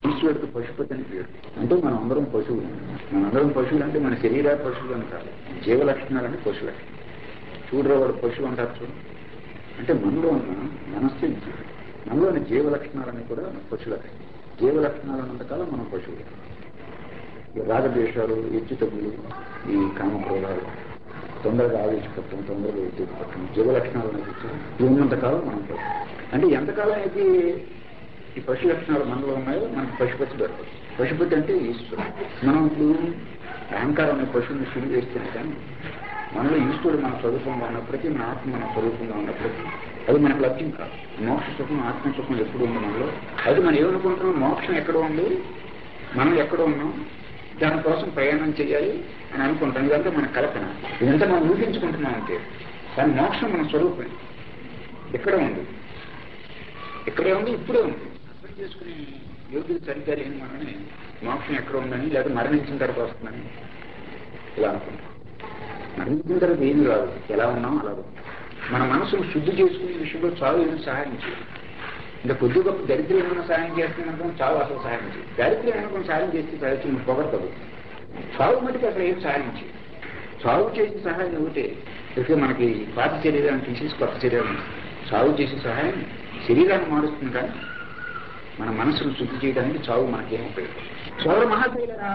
ఈశ్వరుడికి పశుపతి అని పేరు అంటే మనం అందరం పశువులు మనందరం పశువులు అంటే మన శరీర పశువులు అని కాదు జీవ లక్షణాలు అంటే పశు లక్షణం చూడరా వాడు పశువు అంటారు చూడు అంటే మనలో ఉన్న మనస్సు జీవుడు మనలోని జీవ లక్షణాలని కూడా పశు లక్షణం జీవ లక్షణాలు ఉన్నంతకాలం మనం పశువులు ఈ రాగద్వేషాలు ఎచ్చు తగ్గులు ఈ కామక్రోధాలు తొందరగా ఆవేశపడటం తొందరగా ఉద్యోగపడటం జీవ లక్షణాలు అనేది ఉన్నంతకాలం మనం పశువు అంటే ఎంతకాలం అయితే ఈ పశు లక్షణాలు మనలో ఉన్నాయో మనకు పశుపతి దొరకదు పశుపతి అంటే ఈశ్వరుడు మనం ఇప్పుడు అహంకారం అనే పశువుని శురు చేస్తేనే కానీ మనలో ఈశ్వరుడు మన స్వరూపంగా ఉన్నప్పటికీ మన ఆత్మ మన స్వరూపంగా ఉన్నప్పటికీ అది మనకు లభ్యం కాదు మోక్ష సుఖం ఆత్మ సుఖం ఎప్పుడు ఉంది మనలో అది మనం ఏమనుకుంటున్నాం మోక్షం ఎక్కడ ఉంది మనం ఎక్కడ ఉన్నాం దానికోసం ప్రయాణం చేయాలి అని అనుకుంటాం ఇదంతా మన కల్పన ఇదంతా మనం ఊహించుకుంటున్నాం అంతే కానీ మోక్షం మన స్వరూపం ఎక్కడ ఉంది ఇక్కడే ఉంది ఇప్పుడే ఉంది అర్థం చేసుకుని యోగ్యులు సరిగ్గా లేని మనని మోక్షం ఎక్కడ ఉందని లేదా మరణించిన తర్వాత వస్తుందని ఇలా అనుకుంటాం మరణించిన తర్వాత ఏమి రాదు ఎలా ఉన్నాం అలా ఉంది. మన మనసును శుద్ధి చేసుకునే విషయంలో చావు ఏమి సహాయం చేయదు ఇంకా కొద్ది గొప్ప దరిద్రం ఏమైనా సహాయం చేస్తుందనుకో చావు అసలు సహాయం చేయదు దరిద్రం ఏమైనా సహాయం చేస్తే చదివి పొగడతాడు చావు మటుకు అసలు ఏం సహాయం చేయదు చావు చేసి సహాయం అవుతే ఇక మనకి పాత శరీరాన్ని తీసేసి కొత్త శరీరం చావు చేసే సహాయం శరీరాన్ని మారుస్తుంది కానీ మన మనసును శుద్ధి చేయడానికి చావు మనకేం ఉపయోగం సోదర మహాశైలరా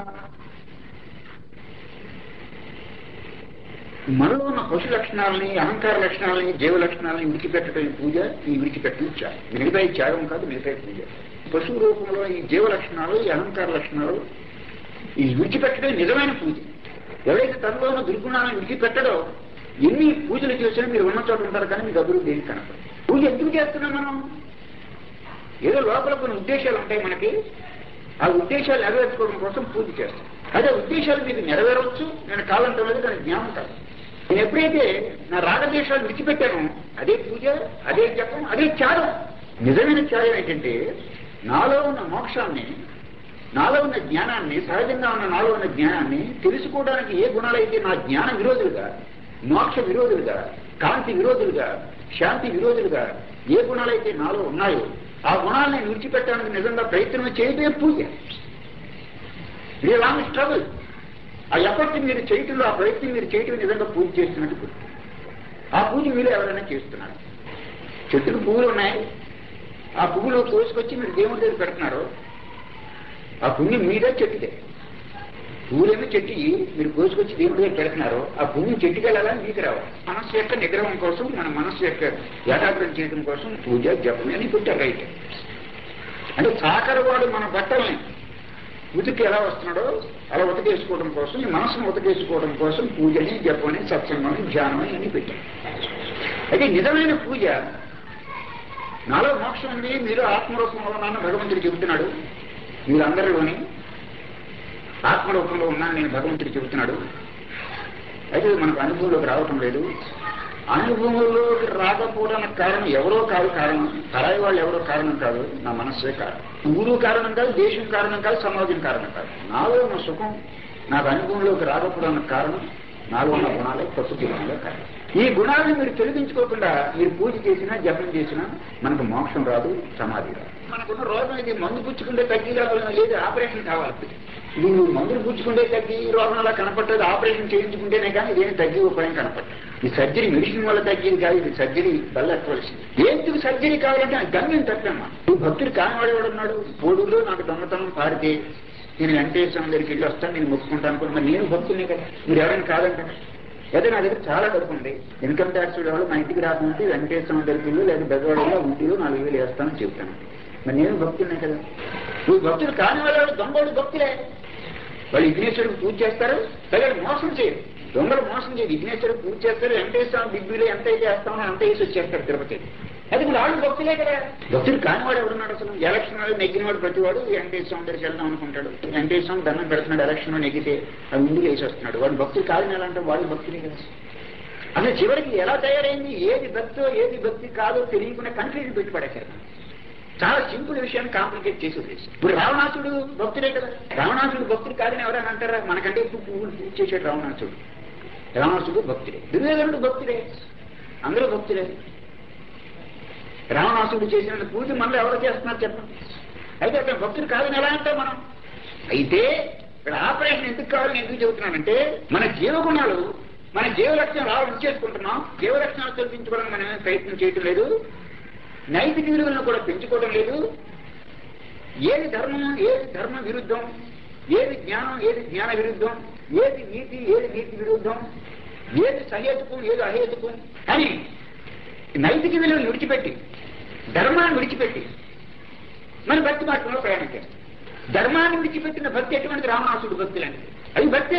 మనలో ఉన్న పశు లక్షణాలని అహంకార లక్షణాలని జీవ లక్షణాలని విడిచిపెట్టడం పూజ ఈ విడిచిపెట్టడం త్యాగం మిగతా త్యాగం కాదు మిగతా పూజ పశువు రూపంలో ఈ జీవ లక్షణాలు ఈ అహంకార లక్షణాలు ఈ విడిచిపెట్టడం నిజమైన పూజ ఎవరైతే తనలో ఉన్న దుర్గుణాలను విడిచిపెట్టడో ఎన్ని పూజలు చేసినా మీరు ఉన్న చోట ఉంటారు కానీ మీకు అభివృద్ధి దేనికి కనపడదు పూజ ఎందుకు చేస్తున్నాం మనం ఏదో లోపల కొన్ని ఉద్దేశాలు ఉంటాయి మనకి ఆ ఉద్దేశాలు నెరవేర్చుకోవడం కోసం పూజ చేస్తాం అదే ఉద్దేశాలు మీకు నెరవేరవచ్చు నేను కాలంతో లేదు దాని జ్ఞానం కాదు నేను ఎప్పుడైతే నా రాగదేశాలు విడిచిపెట్టానో అదే పూజ అదే జపం అదే త్యాగం నిజమైన త్యాగం ఏంటంటే నాలో ఉన్న మోక్షాన్ని నాలో ఉన్న జ్ఞానాన్ని సహజంగా ఉన్న నాలో ఉన్న జ్ఞానాన్ని తెలుసుకోవడానికి ఏ గుణాలైతే నా జ్ఞాన విరోధులుగా మోక్ష విరోధులుగా కాంతి విరోధులుగా శాంతి విరోధులుగా ఏ గుణాలైతే నాలో ఉన్నాయో ఆ గుణాలను నేను విడిచిపెట్టడానికి నిజంగా ప్రయత్నం చేయడమే పూజ ఇది లాంగ్ స్ట్రగుల్ ఆ ఎఫర్ట్ మీరు చేయటంలో ఆ ప్రయత్నం మీరు చేయటం నిజంగా పూజ చేస్తున్నట్టు గుర్తు. ఆ పూజ మీరు ఎవరైనా చేస్తున్నారు చెట్టుకు పువ్వులు ఉన్నాయి ఆ పువ్వులు కోసుకొచ్చి మీరు దేవుడి దగ్గర పెడుతున్నారు ఆ పుణ్యం మీదే చెట్టుదే పువ్వులేమో చెట్టు మీరు కోసుకొచ్చి దేవుడి దగ్గర పెడుతున్నారు ఆ పుణ్యం చెట్టుకి వెళ్ళాలని మీకు రావాలి మనస్సు యొక్క నిగ్రహం కోసం మన మనస్సు యొక్క ఏకాగ్రం చేయడం కోసం పూజ జపం అని పెట్టారు రైట్ అంటే సాకరవాడు మన బట్టల్ని ఉతికి ఎలా వస్తున్నాడో అలా ఉతకేసుకోవడం కోసం ఈ మనసును ఉతకేసుకోవడం కోసం పూజని జపని సత్సంగం ధ్యానం అని పెట్టాం అయితే నిజమైన పూజ నాలో మోక్షం ఉంది మీరు ఆత్మరూపంలో ఉన్నాను భగవంతుడు చెబుతున్నాడు మీరందరిలోని ఆత్మరూపంలో ఉన్నాను నేను భగవంతుడు చెబుతున్నాడు అయితే మనకు అనుభవంలోకి రావటం లేదు అనుభవంలోకి రాకపోవడానికి కారణం ఎవరో కాదు కారణం పరాయి వాళ్ళు ఎవరో కారణం కాదు నా మనస్సే కారణం ఊరు కారణం కాదు దేశం కారణం కాదు సమాజం కారణం కాదు నాలో ఉన్న సుఖం నాకు అనుభవంలోకి రాకపోవడానికి కారణం నాలో ఉన్న గుణాలే ప్రకృతి గుణాలే కారణం ఈ గుణాలను మీరు తొలగించుకోకుండా మీరు పూజ చేసినా జపం చేసినా మనకు మోక్షం రాదు సమాధి రాదు మనకున్న రోగం ఇది మందు పుచ్చుకుంటే తగ్గి రావాలని లేదు ఆపరేషన్ కావాలి నువ్వు మందులు పుచ్చుకుంటే తగ్గి రోగం అలా కనపట్టదు ఆపరేషన్ చేయించుకుంటేనే కానీ ఇదేమి తగ్గి ఉపాయం కనపట్టదు ఈ సర్జరీ మెడిసిన్ వల్ల తగ్గేది కాదు ఇది సర్జరీ వల్ల ఎక్కవలసింది ఎందుకు సర్జరీ కావాలంటే ఆ గమ్యం తప్పమ్మా ఈ భక్తుడు కానివాడు ఉన్నాడు పోడులో నాకు దొంగతనం పాడితే నేను వెంకటేశ్వరం దగ్గరికి వెళ్ళి వస్తాను నేను మొక్కుకుంటాను అనుకున్నా మరి నేను భక్తులే కదా మీరు ఎవరైనా కాదంటారా అదే నా దగ్గర చాలా డబ్బు ఉంది ఇన్కమ్ ట్యాక్స్ వాళ్ళు మా ఇంటికి రాకుంటే వెంకటేశ్వరం దగ్గరికి వెళ్ళు లేదా బెజవాడలో ఉంటిలో నాలుగు వేలు వేస్తానని చెప్తాను మరి నేను భక్తులనే కదా నువ్వు భక్తులు కాని వాళ్ళు దొంగలు భక్తులే వాళ్ళు విఘ్నేశ్వరుడు పూజ చేస్తారు లేదా మోసం చేయరు దొంగలు మోసం చేయరు విఘ్నేశ్వరుడు పూజ చేస్తారు వెంకటేశ్వరం బిగ్బీలో ఎంత అయితే వేస్తామో అంత వేసి వచ్చేస్తారు తిరుపతి అది కూడా వాళ్ళు భక్తులే కదా భక్తుడు కానివాడు ఎవరున్నాడు అసలు ఎలక్షన్ వాడు నెగ్గినవాడు ప్రతివాడు వెంకటేశ్వరం దగ్గరికి వెళ్దాం అనుకుంటాడు వెంకటేశ్వరం దండం పెడుతున్నాడు ఎలక్షన్ నెగ్గితే అది ముందుకు వేసి వస్తున్నాడు వాడు భక్తుడు కాదని ఎలా అంటే వాడు భక్తులే కదా అసలు చివరికి ఎలా తయారైంది ఏది భక్తో ఏది భక్తి కాదో తెలియకుండా కన్ఫ్యూజన్ పెట్టి పడేశారు చాలా సింపుల్ విషయాన్ని కాంప్లికేట్ చేసి వదిలేసి ఇప్పుడు రావణాసుడు భక్తుడే కదా రావణాసుడు భక్తుడు కాదని ఎవరైనా అంటారా మనకంటే ఇప్పుడు పువ్వులు పూజ చేసాడు రావణాసుడు రావణాసుడు భక్తుడే దుర్యోధనుడు భక్తుడే అందరూ భక్తులే రావణాసుడు చేసిన పూజ మనలో ఎవరు చేస్తున్నారు చెప్పండి అయితే అతను భక్తుడు కాదని ఎలా అంటాం మనం అయితే ఇక్కడ ఆపరేషన్ ఎందుకు కావాలని ఎందుకు చెబుతున్నానంటే మన జీవగుణాలు మన జీవ లక్షణం రావడం చేసుకుంటున్నాం జీవ లక్షణాలు తొలగించుకోవడానికి మనం ఏమీ ప్రయత్నం చేయటం లేదు నైతిక విలువలను కూడా పెంచుకోవడం లేదు ఏది ధర్మం ఏది ధర్మ విరుద్ధం ఏది జ్ఞానం ఏది జ్ఞాన విరుద్ధం ఏది నీతి ఏది నీతి విరుద్ధం ఏది సహేతుకం ఏది అహేతుకం అని నైతిక విలువలు విడిచిపెట్టి ధర్మాన్ని విడిచిపెట్టి మన భక్తి మార్గంలో ప్రయాణించారు ధర్మాన్ని విడిచిపెట్టిన భక్తి ఎటువంటి రామనాసుడు భక్తులండి అది భక్తే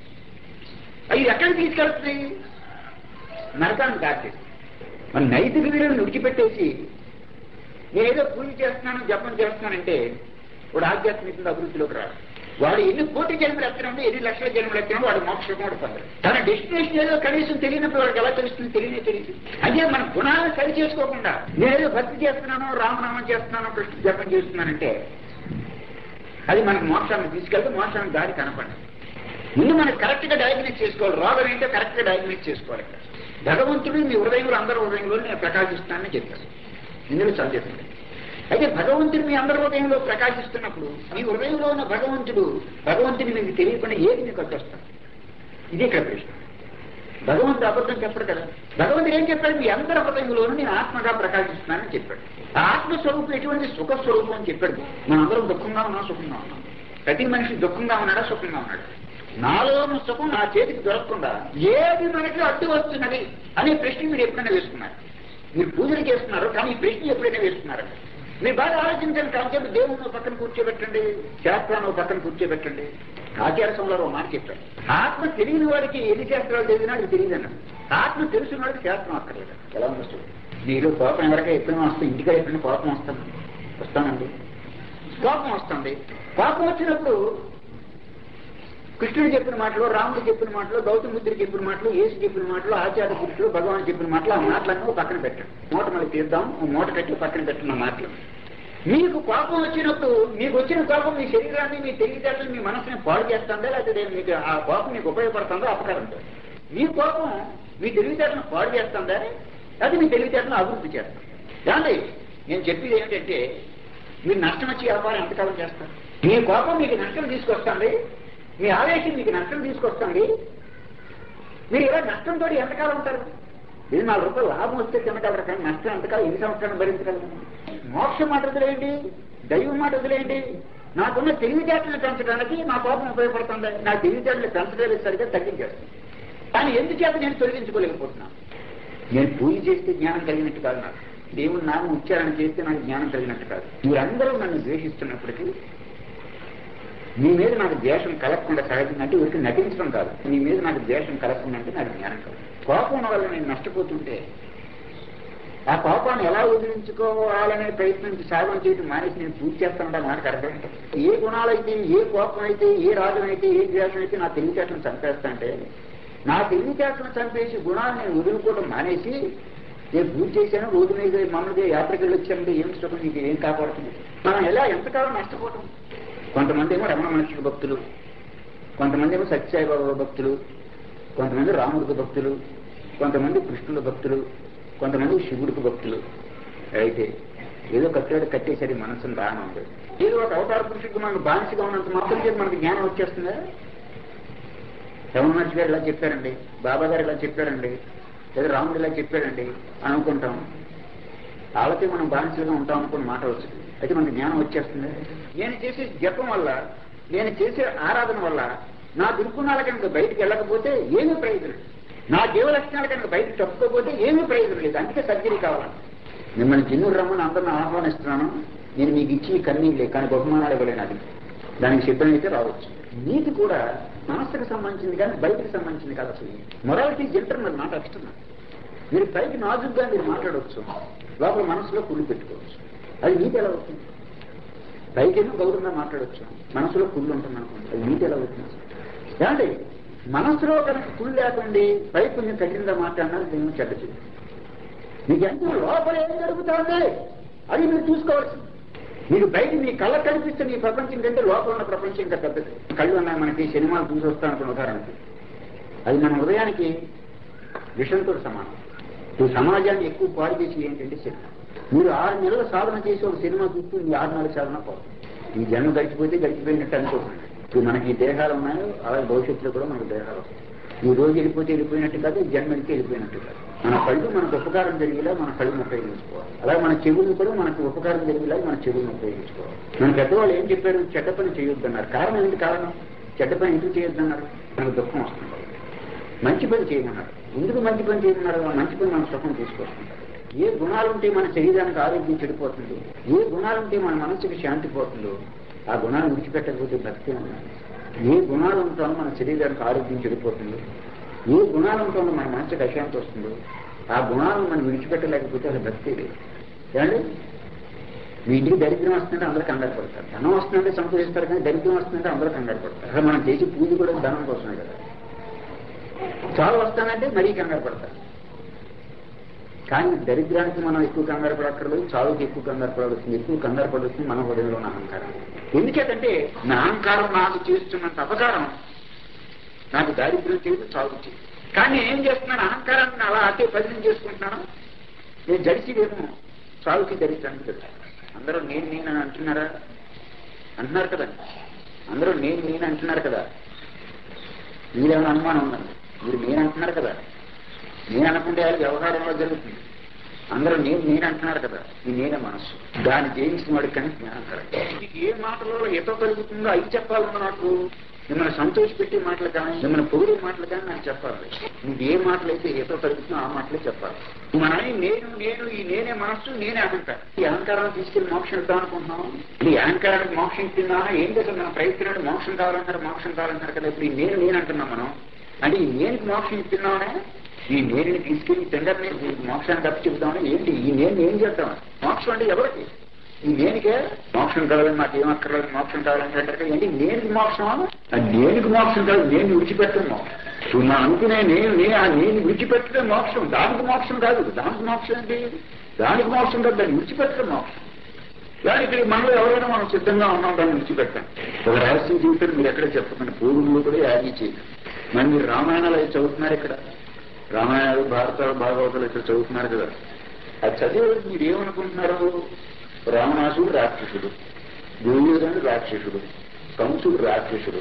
అవి ఎక్కడికి తీసుకెళ్తుంది నరకాన్ని దాటి మన నైతిక విలువలను విడిచిపెట్టేసి నేనేదో పూజ చేస్తున్నాను జపం చేస్తున్నానంటే వాడు ఆధ్యాత్మికంగా అభివృద్ధిలోకి రాడు వాడు ఎన్ని కోటి జన్మలు ఎత్తనండి ఎన్ని లక్షల జన్మలు ఎత్తనం వాడు మోక్షం కూడా పొందడు తన డెస్టినేషన్ ఏదో కనీసం తెలియనప్పుడు వాడికి ఎలా తెలుస్తుంది తెలియనే తెలియదు అదే మన గుణాలను సరి చేసుకోకుండా నేనేదో భక్తి చేస్తున్నాను రామనామం చేస్తున్నాను కృష్ణ జపం చేస్తున్నానంటే అది మనకు మోక్షాన్ని తీసుకెళ్తే మోక్షానికి దారి కనపడదు ముందు మనం కరెక్ట్ గా డయాగ్నైజ్ చేసుకోవాలి రోగం ఏంటో కరెక్ట్ గా డయాగ్నైజ్ చేసుకోవాలి భగవంతుడు మీ హృదయంలో అందరి హృదయంలో నేను ప్రకాశిస్తానని చెప్పాను ఇందులో సందేశం లేదు. అయితే భగవంతుడు మీ అందరి హృదయంలో ప్రకాశిస్తున్నప్పుడు మీ హృదయంలో ఉన్న భగవంతుడు భగవంతుని మీకు తెలియకుండా ఏది మీకు వచ్చేస్తాడు ఇది ఇక్కడ ప్రశ్న భగవంతుడు అబద్ధం చెప్పడు కదా భగవంతుడు ఏం చెప్పాడు మీ అందరి హృదయంలోనూ నేను ఆత్మగా ప్రకాశిస్తున్నానని చెప్పాడు ఆ ఆత్మస్వరూపం ఎటువంటి సుఖ స్వరూపం అని చెప్పాడు మనందరం దుఃఖంగా ఉన్నాం సుఖంగా ఉన్నాం ప్రతి మనిషి దుఃఖంగా ఉన్నాడా సుఖంగా ఉన్నాడు నాలో ఉన్న సుఖం నా చేతికి దొరకకుండా ఏది మనకి అడ్డు వస్తున్నది అనే ప్రశ్న మీరు ఎప్పుడైనా వేసుకున్నారు మీరు పూజలు చేస్తున్నారు కానీ ఈ ప్రశ్న ఎప్పుడైనా వేస్తున్నారు మీరు బాగా ఆలోచించండి కాకపోతే దేవుని పక్కన కూర్చోబెట్టండి శాస్త్రాన్ని పక్కన కూర్చోబెట్టండి ఆచార సంలో మాట చెప్పారు ఆత్మ తెలియని వాడికి ఎన్ని శాస్త్రాలు తెలియదు నాకు తెలియదు అన్నాడు ఆత్మ తెలిసిన వాడికి శాస్త్రం అక్కర్లేదు ఎలా ఉంది మీరు కోపం ఎవరికైనా ఎప్పుడైనా వస్తుంది ఇంటికి ఎప్పుడైనా కోపం వస్తుంది వస్తానండి కోపం వస్తుంది కోపం వచ్చినప్పుడు కృష్ణుడు చెప్పిన మాటలు రాముడు చెప్పిన మాటలు గౌతమ బుద్ధుడు చెప్పిన మాటలు యేసు చెప్పిన మాటలు ఆచార్య పురుషులు భగవాన్ చెప్పిన మాటలు ఆ మాటలన్నీ పక్కన పెట్టండి మూట మళ్ళీ తీద్దాం ఓ మూట కట్టి పక్కన పెట్టిన మాటలు మీకు కోపం వచ్చినప్పుడు మీకు వచ్చిన కోపం మీ శరీరాన్ని మీ తెలివితేటలు మీ మనసుని పాడు చేస్తుందా లేకపోతే మీకు ఆ కోపం మీకు ఉపయోగపడుతుందో అపకారం మీ కోపం మీ తెలివితేటలను పాడు చేస్తుందా అది మీ తెలివితేటలను అభివృద్ధి చేస్తాం ఏమండి నేను చెప్పేది ఏమిటంటే మీరు నష్టం వచ్చి వ్యాపారం ఎంతకాలం చేస్తారు మీ కోపం మీకు నష్టం తీసుకొస్తుంది మీ ఆవేశం మీకు నష్టం తీసుకొస్తుంది మీరు ఇలా నష్టంతో ఎంతకాలం ఉంటారు ఇది నాలుగు రూపాయలు లాభం వస్తే తినగలరు కానీ నష్టం ఎంతకాలం ఎన్ని సంవత్సరాలు భరించగలరు మోక్షం మాట వదిలేయండి దైవం మాట వదిలేయండి నాకున్న తెలివితేటలు పెంచడానికి నా కోపం ఉపయోగపడుతుంది నా తెలివితేటలు పెంచలేదు సరిగ్గా తగ్గించేస్తుంది కానీ ఎందుచేత నేను తొలగించుకోలేకపోతున్నాను నేను పూజ చేస్తే జ్ఞానం కలిగినట్టు కాదు నాకు దేవుని నామం ఉచ్చారణ చేస్తే నాకు జ్ఞానం కలిగినట్టు కాదు మీరందరూ నన్ను ద్వేషిస్తున్నప్పటికీ మీ మీద నాకు ద్వేషం కలగకుండా సహజంగా అంటే ఊరికి నటించడం కాదు మీ మీద నాకు ద్వేషం కలగకుండా అంటే నాకు జ్ఞానం కాదు కోపం వల్ల నేను నష్టపోతుంటే ఆ కోపాన్ని ఎలా వదిలించుకోవాలనే ప్రయత్నం సాధన చేయడం మానేసి నేను పూర్తి చేస్తానంటే నాకు అర్థం ఉంటుంది. ఏ గుణాలైతే ఏ కోపం అయితే ఏ రాగం అయితే ఏ ద్వేషం అయితే నా తెలివితేటలను చంపేస్తా అంటే నా తెలివితేటలను చంపేసి గుణాలు నేను వదులుకోవడం మానేసి నేను పూజ చేశాను రోజు మీద మమ్మల్ని యాత్రకి వెళ్ళి వచ్చానంటే ఏం సుఖం నీకు ఏం కాపాడుతుంది మనం ఎలా ఎంతకాలం నష్టపోవటం కొంతమంది ఏమో రమణ మహర్షి భక్తులు కొంతమంది ఏమో సత్యసాయిబాబా భక్తులు కొంతమంది రాముడికి భక్తులు కొంతమంది కృష్ణుల భక్తులు కొంతమంది శివుడికి భక్తులు అయితే ఏదో కట్టాడు కట్టేసరి మనసును బాగానే ఉంది ఏదో ఒక అవతార పురుషుడికి మనకు బానిసగా ఉన్నంత మాత్రం చేసి మనకి జ్ఞానం వచ్చేస్తుందా రమణ మహర్షి గారు ఇలా చెప్పారండి బాబా గారు ఇలా చెప్పారండి లేదా రాముడు ఇలా చెప్పాడండి అని అనుకుంటాం వాళ్ళకి మనం బానిసలుగా ఉంటాం అనుకుని మాట వచ్చింది అయితే మనకి జ్ఞానం వచ్చేస్తుంది నేను చేసే జపం వల్ల నేను చేసే ఆరాధన వల్ల నా దుర్గుణాల కనుక బయటికి వెళ్ళకపోతే ఏమీ ప్రయోజనం లేదు. నా జీవ లక్షణాల కనుక బయటకు తప్పుకోకపోతే ఏమీ ప్రయోజనం లేదు అందుకే సర్జరీ కావాలి మిమ్మల్ని జిన్నుడు రమ్మని అందరిని ఆహ్వానిస్తున్నాను నేను మీకు ఇచ్చి కన్నీళ్ళే కానీ బహుమానాలు ఇవ్వలేను అది దానికి సిద్ధమైతే రావచ్చు నీతి కూడా మనస్సుకు సంబంధించింది కానీ బయటకు సంబంధించింది కాదు అసలు మొరాలిటీ జంటర్ మీరు మాట్లాడుతున్నారు మీరు పైకి నాజుగ్గా మీరు మాట్లాడవచ్చు లోపల మనసులో కుళ్ళు పెట్టుకోవచ్చు అది నీతి ఎలా అవుతుంది పైకేమో గౌరవంగా మాట్లాడవచ్చు మనసులో కుళ్ళు ఉంటుంది అనుకోండి అది నీతి ఎలా అవుతుంది ఏమండి మనసులో కనుక కుళ్ళు లేకండి పై కొంచెం కఠినంగా మాట్లాడినా దీన్ని చెడ్డ చెడు మీకు ఎంత లోపల ఏం జరుగుతుంది అది మీరు చూసుకోవాల్సింది మీకు బయట మీ కళ్ళ కనిపిస్తే మీ ప్రపంచం కంటే లోపల ఉన్న ప్రపంచం ఇంకా పెద్దది కళ్ళు ఉన్నాయి మనకి సినిమాలు చూసి వస్తాం అనుకున్న ఉదాహరణకి అది మన హృదయానికి విషంతో సమానం ఈ సమాజాన్ని ఎక్కువ పాడు చేసి ఏంటంటే సినిమా మీరు ఆరు నెలల సాధన చేసి ఒక సినిమా చూస్తూ ఈ ఆరు నెలల సాధన పోతుంది ఈ జన్మ గడిచిపోతే గడిచిపోయినట్టు అనుకోకండి ఇప్పుడు మనకి ఈ దేహాలు ఉన్నాయో అలాగే భవిష్యత్తులో కూడా మనకు దేహాలు వస్తాయి ఈ రోజు వెళ్ళిపోతే వెళ్ళిపోయినట్టు కాదు ఈ జన్మ వెళ్తే వెళ్ళిపోయినట్టు కాదు మన కళ్ళు మనకు ఉపకారం జరిగేలా మన కళ్ళును ఉపయోగించుకోవాలి అలాగే మన చెవులు కూడా మనకు ఉపకారం జరిగేలా మన చెవులను ఉపయోగించుకోవాలి మన పెద్దవాళ్ళు ఏం చెప్పారు చెడ్డ పని చేయొద్దన్నారు కారణం ఏంటి కారణం చెడ్డ పని ఎందుకు చేయొద్దన్నారు మనకు దుఃఖం వస్తుంది మంచి పని చేయమన్నారు ఎందుకు మంచి పని చేయమన్నారు ఆ మంచి పని మనం సుఖం తీసుకొస్తుంటారు ఏ గుణాలుంటే మన శరీరానికి ఆరోగ్యం చెడిపోతుందో ఏ గుణాలుంటే మన మనసుకి శాంతి పోతుందో ఆ గుణాలు విడిచిపెట్టకపోతే భక్తి ఉన్నారు ఏ గుణాలు ఉంటానో మన శరీరానికి ఆరోగ్యం చెడిపోతుందో ఏ గుణాలు ఉంటానో మన మనసుకి అశాంతి వస్తుందో ఆ గుణాలను మనం విడిచిపెట్టలేకపోతే అది భక్తి లేదు ఏమండి మీ ఇంటికి దరిద్రం వస్తుందంటే అందరూ కంగారు పడతారు ధనం వస్తుందంటే సంతోషిస్తారు కానీ దరిద్రం వస్తుందంటే అందరూ కంగారు పడతారు అసలు మనం చేసే పూజ కూడా ధనం కోసమే కదా చావు వస్తానంటే మరీ కంగారు పడతారు కానీ దరిద్రానికి మనం ఎక్కువ కంగారు పడక్కర్లేదు చావుకి ఎక్కువ కంగారు పడవలసింది ఎక్కువ కంగారు పడవలసింది మన హృదయంలో ఉన్న అహంకారం ఎందుకంటే నా అహంకారం నాకు చేస్తున్నంత అపకారం నాకు దారిద్ర్యం చేయదు చావు చేయదు కానీ నేను ఏం చేస్తున్నాను అహంకారాన్ని అలా అట్టే పరిచయం చేసుకుంటున్నాను నేను జడిసివేమో చావుకి దరిద్రానికి తెలుసు అందరూ నేను నేను అని అంటున్నారా అంటున్నారు కదా అందరూ నేను నేను అంటున్నారు కదా మీరేమైనా అనుమానం ఉందండి మీరు నేను అంటున్నారు కదా నేను అనుకుంటే వాళ్ళ వ్యవహారంలో జరుగుతుంది అందరూ నేను నేను అంటున్నారు కదా ఈ నేనే మనస్సు దాన్ని జయించిన వాడికి కానీ జ్ఞానం కరెక్ట్ మీకు ఏ మాటలో ఎతో కలుగుతుందో అవి చెప్పాలన్నా నాకు మిమ్మల్ని సంతోషపెట్టే మాటలు కానీ మిమ్మల్ని పొగిడే మాటలు కానీ నాకు చెప్పాలి నువ్వు ఏ మాటలు అయితే ఏతో కలుగుతుందో ఆ మాటలే చెప్పాలి మనని నేను నేను ఈ నేనే మనస్సు నేనే అహంకారం ఈ అహంకారాన్ని తీసుకెళ్లి మోక్షం ఇద్దాం అనుకుంటున్నాం ఈ అహంకారానికి మోక్షం ఇస్తుందా ఏం చేద్దాం మన ప్రయత్నం మోక్షం కావాలంటారు మోక్షం కావాలంటారు కదా ఇప్పుడు ఈ నేను నేను అంటున్నాం మనం అంటే ఈ నేనుకి మోక్షం ఇస్తున్నామనే ఈ నేరుని తీసుకెళ్లి టెండర్ని మోక్షానికి అప్పు చెబుతామని ఏంటి ఈ నేను ఏం చేద్దాం మోక్షం అంటే ఎవరికి ఈ నేనికే మోక్షం కావాలని నాకు ఏం అక్కర్లేదు మోక్షం కావాలని అంటే ఏంటి నేనికి మోక్షం ఆ నేనికి మోక్షం కాదు నేను విడిచిపెట్టడం మోక్షం ఇప్పుడు నా అనుకునే నేను నేను ఆ నేను విడిచిపెట్టడం మోక్షం దానికి మోక్షం కాదు దానికి మోక్షం ఏంటి దానికి మోక్షం కాదు దాన్ని విడిచిపెట్టడం మోక్షం దానికి మనలో ఎవరైనా మనం సిద్ధంగా ఉన్నాం దాన్ని విడిచిపెట్టాం ఒక రహస్యం జీవితం మీరు ఎక్కడ చెప్పకండి పూర్వులు కూడా యాగి చేయదు మరి మీరు రామాయణాలు అవి చదువుతున్నారు ఇక్కడ రామాయణాలు భారతాలు భాగవతాలు ఇక్కడ చదువుతున్నారు కదా అది చదివే మీరు ఏమనుకుంటున్నారు రావణాసుడు రాక్షసుడు దుర్యోధనుడు రాక్షసుడు కంసుడు రాక్షసుడు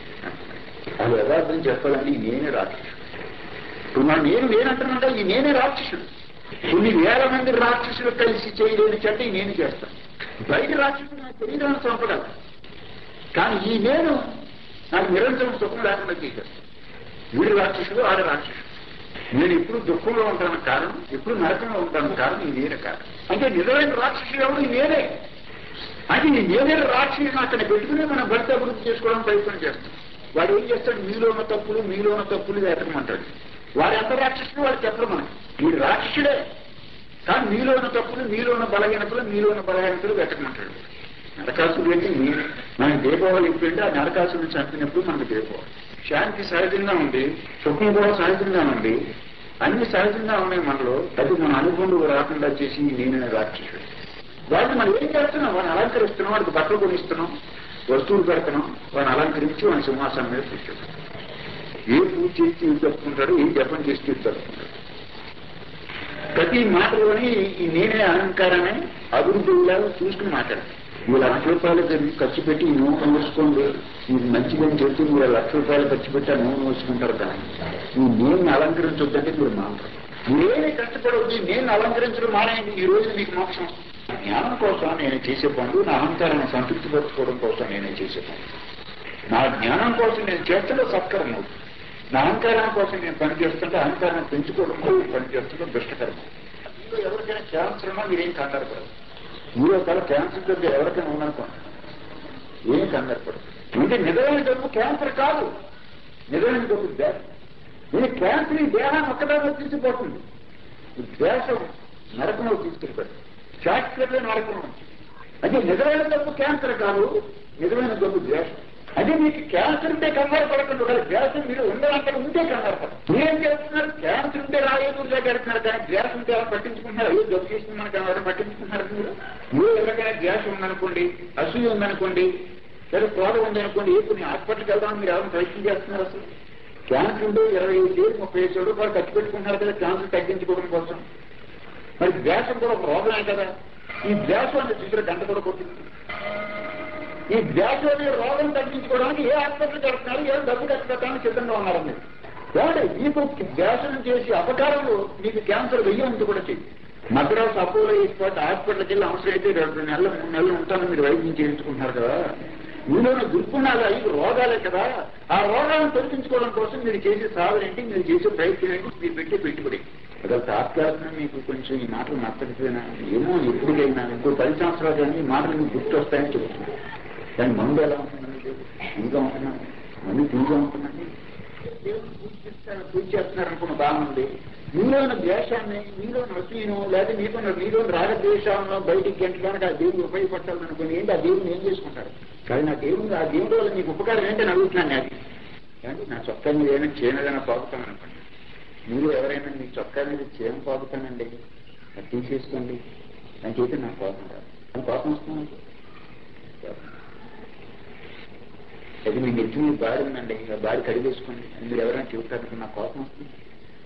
అది యథార్థం చెప్పాలని నేనే రాక్షసుడు ఇప్పుడు నా నేను నేనంటున్నా ఈ నేనే రాక్షసుడు కొన్ని వేల మంది రాక్షసులు కలిసి చేయలేని చెడ్డ ఈ నేను చేస్తాను బయట రాక్షసుడు నా శరీరాన్ని చంపగలను కానీ ఈ నేను నాకు నిరంతరం సుఖం లేకుండా చేసేస్తాను వీడు రాక్షసుడు ఆడ రాక్షసుడు నేను ఎప్పుడు దుఃఖంలో ఉంటాను కారణం ఎప్పుడు నరకంలో ఉంటాను కారణం ఈ నేనే కారణం అంటే నిజమైన రాక్షసుడు ఎవడు ఈ నేనే అంటే ఈ నేనే రాక్షసుని అక్కడ పెట్టుకుని మనం భర్త అభివృద్ధి చేసుకోవడానికి ప్రయత్నం చేస్తాం వాడు ఏం చేస్తాడు మీలో ఉన్న తప్పులు మీలో ఉన్న తప్పులు వెతకమంటాడు వాడు ఎంత రాక్షసుడు వాడు చెప్పరు మనం వీడు రాక్షసుడే కానీ మీలో ఉన్న తప్పులు మీలో ఉన్న బలహీనతలు మీలో ఉన్న బలహీనతలు వెతకమంటాడు నరకాసుడు అంటే మీరే మనకి దీపావళి ఎప్పుడంటే ఆ నరకాసుడిని చంపినప్పుడు మనకు దీపావళి శాంతి సహజంగా ఉంది సుఖం కూడా సహజంగా ఉంది అన్ని సహజంగా ఉన్నాయి మనలో అది మన అనుభవంలో రాకుండా చేసి నేనే రాక్షసుడు వాటిని మనం ఏం చేస్తున్నాం వాడిని అలంకరిస్తున్నాం వాడికి బట్టలు కొనిస్తున్నాం వస్తువులు పెడుతున్నాం వాడిని అలంకరించి వాడిని సింహాసనం మీద కూర్చోబెడతాం ఏ పూజ చేసి తీరు తప్పుకుంటాడు ఏ జపం చేసి తీరు తప్పుకుంటాడు ప్రతి మాటలోని ఈ నేనే అహంకారాన్ని అభివృద్ధి చూసుకుని మాట్లాడాలి మీరు లక్ష రూపాయలు ఖర్చు పెట్టి ఈ నూనె వేసుకోండి ఇది మంచిదని చెప్తే మీరు లక్ష రూపాయలు ఖర్చు పెట్టి ఆ నూనె వేసుకుంటారు కానీ ఈ నేను అలంకరించొద్దంటే మీరు మాట్లాడు మీరేమి కష్టపడవద్దు నేను అలంకరించడం మానేయండి ఈ రోజు మీకు మోక్షం జ్ఞానం కోసం నేను చేసే పనులు నా అహంకారాన్ని సంతృప్తిపరచుకోవడం కోసం నేనే చేసే పనులు నా జ్ఞానం కోసం నేను చేస్తుంటే సత్కరం అవుతుంది నా అహంకారం కోసం నేను పని చేస్తుంటే అహంకారాన్ని పెంచుకోవడం కోసం పని చేస్తుంటే దుష్టకరం మీలో ఎవరికైనా క్యాన్సర్ ఉన్నా మీరేం కంగారు పడదు మీలో కల క్యాన్సర్ దగ్గర ఎవరికైనా ఉందనుకోండి ఏం కంగారు పడదు అంటే నిజమైన జబ్బు క్యాన్సర్ కాదు నిజమైన జబ్బు దేశం నేను క్యాన్సర్ ఈ దేహాన్ని ఒక్కదాన్ని తీసుకుపోతుంది ఈ దేశం నరకంలో తీసుకెళ్ళిపోతుంది శాస్త్రంలో నరకం నుంచి అంటే నిజమైన జబ్బు క్యాన్సర్ కాదు నిజమైన జబ్బు ద్వేషం అదే మీకు క్యాన్సర్ ఉంటే కంగారు పడకుండా ఒకవేళ ద్వేషం మీరు ఉండాలంటే ఉంటే కంగారు పడదు మీరేం చేస్తున్నారు క్యాన్సర్ ఉంటే రాయేదు పెడుతున్నారు కానీ ద్వేషం ఉంటే ఎలా పట్టించుకుంటున్నారు అయ్యో జబ్బు చేస్తుంది మనకి ఎవరైనా పట్టించుకుంటున్నారు మీరు మీరు ఎవరికైనా ద్వేషం ఉందనుకోండి అసూయ ఉందనుకోండి లేదా క్రోధం ఉందనుకోండి ఏ కొన్ని హాస్పిటల్కి వెళ్దామని మీరు ఎవరైనా ప్రయత్నం చేస్తున్నారు అసలు క్యాన్సర్ ఉంటే ఇరవై ఐదు ఏళ్ళు ముప్పై ఐదు రూపాయలు ఖర్చు పెట్టుకుంటున్నారు కదా క్యాన్సర్ తగ్గించుకోవడం కోసం మరి ద్వేషం కూడా ఒక రోగమే కదా ఈ ద్వేషం అనే చూసిన గంట కూడా కొట్టింది ఈ ద్వేషం అనే రోగం తగ్గించుకోవడానికి ఏ హాస్పిటల్ కడుతున్నారు ఏ డబ్బు ఖర్చు పెట్టడానికి సిద్ధంగా ఉన్నారు మీరు ఏమంటే మీకు ద్వేషం చేసి అపకారంలో మీకు క్యాన్సర్ వెయ్యి అంత కూడా చెయ్యి మద్రాసు అపోలో ఇస్పాట్ హాస్పిటల్కి వెళ్ళి అవసరం అయితే రెండు నెలలు మూడు నెలలు ఉంటాను మీరు వైద్యం చేయించుకుంటున్నారు కదా మీలోని దుర్గుణాలు అవి రోగాలే కదా ఆ రోగాలను తొలగించుకోవడం కోసం మీరు చేసే సాధన ఏంటి మీరు చేసే ప్రయత్నం ఏంటి మీరు పెట్టే పెట్టుబడి అసలు తాత్కాలికంగా మీకు కొంచెం ఈ మాటలు నచ్చకపోయినా ఏమో ఎప్పుడుకైనా ఇంకో పది సంవత్సరాలు కానీ ఈ మాటలు మీకు గుర్తు వస్తాయని చెబుతున్నాను కానీ మందు ఎలా ఉంటుందండి ఇంకా ఉంటున్నాను మందు తీగా ఉంటుందండి దేవుని పూజ చేస్తారు పూజ చేస్తున్నారు అనుకున్న బాగుంది మీలోని ద్వేషాన్ని మీలోని రసీను లేదా మీకున్న మీలోని రాగద్వేషాలను బయటికి గంటడానికి ఆ దేవుడు ఉపయోగపడాలని అనుకుని ఏంటి ఆ దేవుడిని ఏం చేసుకుంటారు కానీ నా దేవుడు ఆ దేవుడు వల్ల మీకు ఉపకారం ఏంటని అడుగుతున్నాను నేను కానీ నా చొక్కా మీద ఏమైనా చేయనదైనా పాకుతాను అనుకోండి మీరు ఎవరైనా మీ చొక్కా మీద చేయని పాకుతానండి అది తీసేసుకోండి నాకైతే నాకు కోపం రాదు నాకు కోపం వస్తుంది అది మీ నెత్తి మీద బాడి ఉందండి ఆ బాడి కడిగేసుకోండి అని మీరు ఎవరైనా చెబుతారు నాకు కోపం వస్తుంది